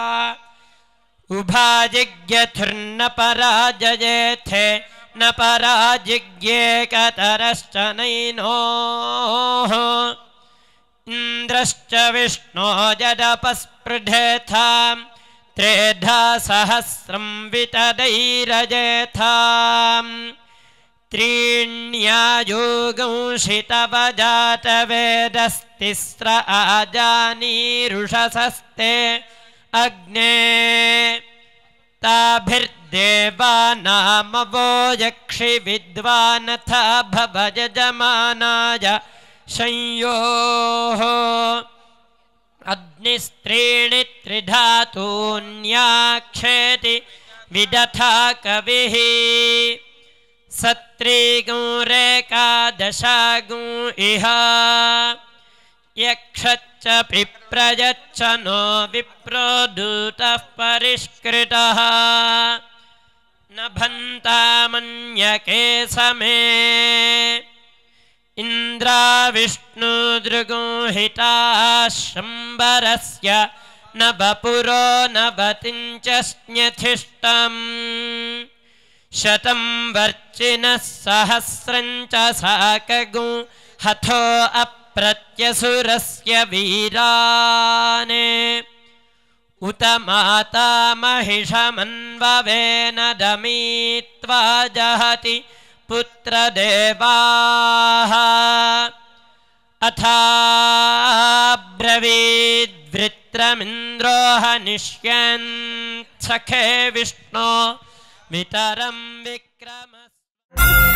उभाजिज्ञथुर्न पराजयेथे न पराजिज्ञे कतरश्च नैनोः इन्द्रश्च विष्णो जडपस्पृढेथां त्रेधा सहस्रं वितदैरजेथाम् त्रीण्यायोगंषि तव जातवेदस्तिस्र आजानीरुषसस्ते अग्ने ताभिर्देवानामवो यक्षि विद्वानथ भवजमानाय संयोः अग्निस्त्रीणि त्रिधातून्याक्षेति विदथा कविः सत्रिगुरेकादशागु इह यक्षच्च पिप्रयच्छ नो विप्रोदूतः परिष्कृतः न भन्तामन्यके समे इन्द्राविष्णुदृगुहिताः शम्बरस्य न वपुरो न वतिञ्च स्न्यथिष्टम् शतं वर्चिनः सहस्रं च साकगु हथो अप्रत्यसुरस्य वीराने उत माता महिषमन्ववेन दमीत्वा जहति पुत्रदेवाः अथाब्रवीद्वृत्रमिन्द्रो हनिष्यन् सखे विष्णो वितरं विक्रमस्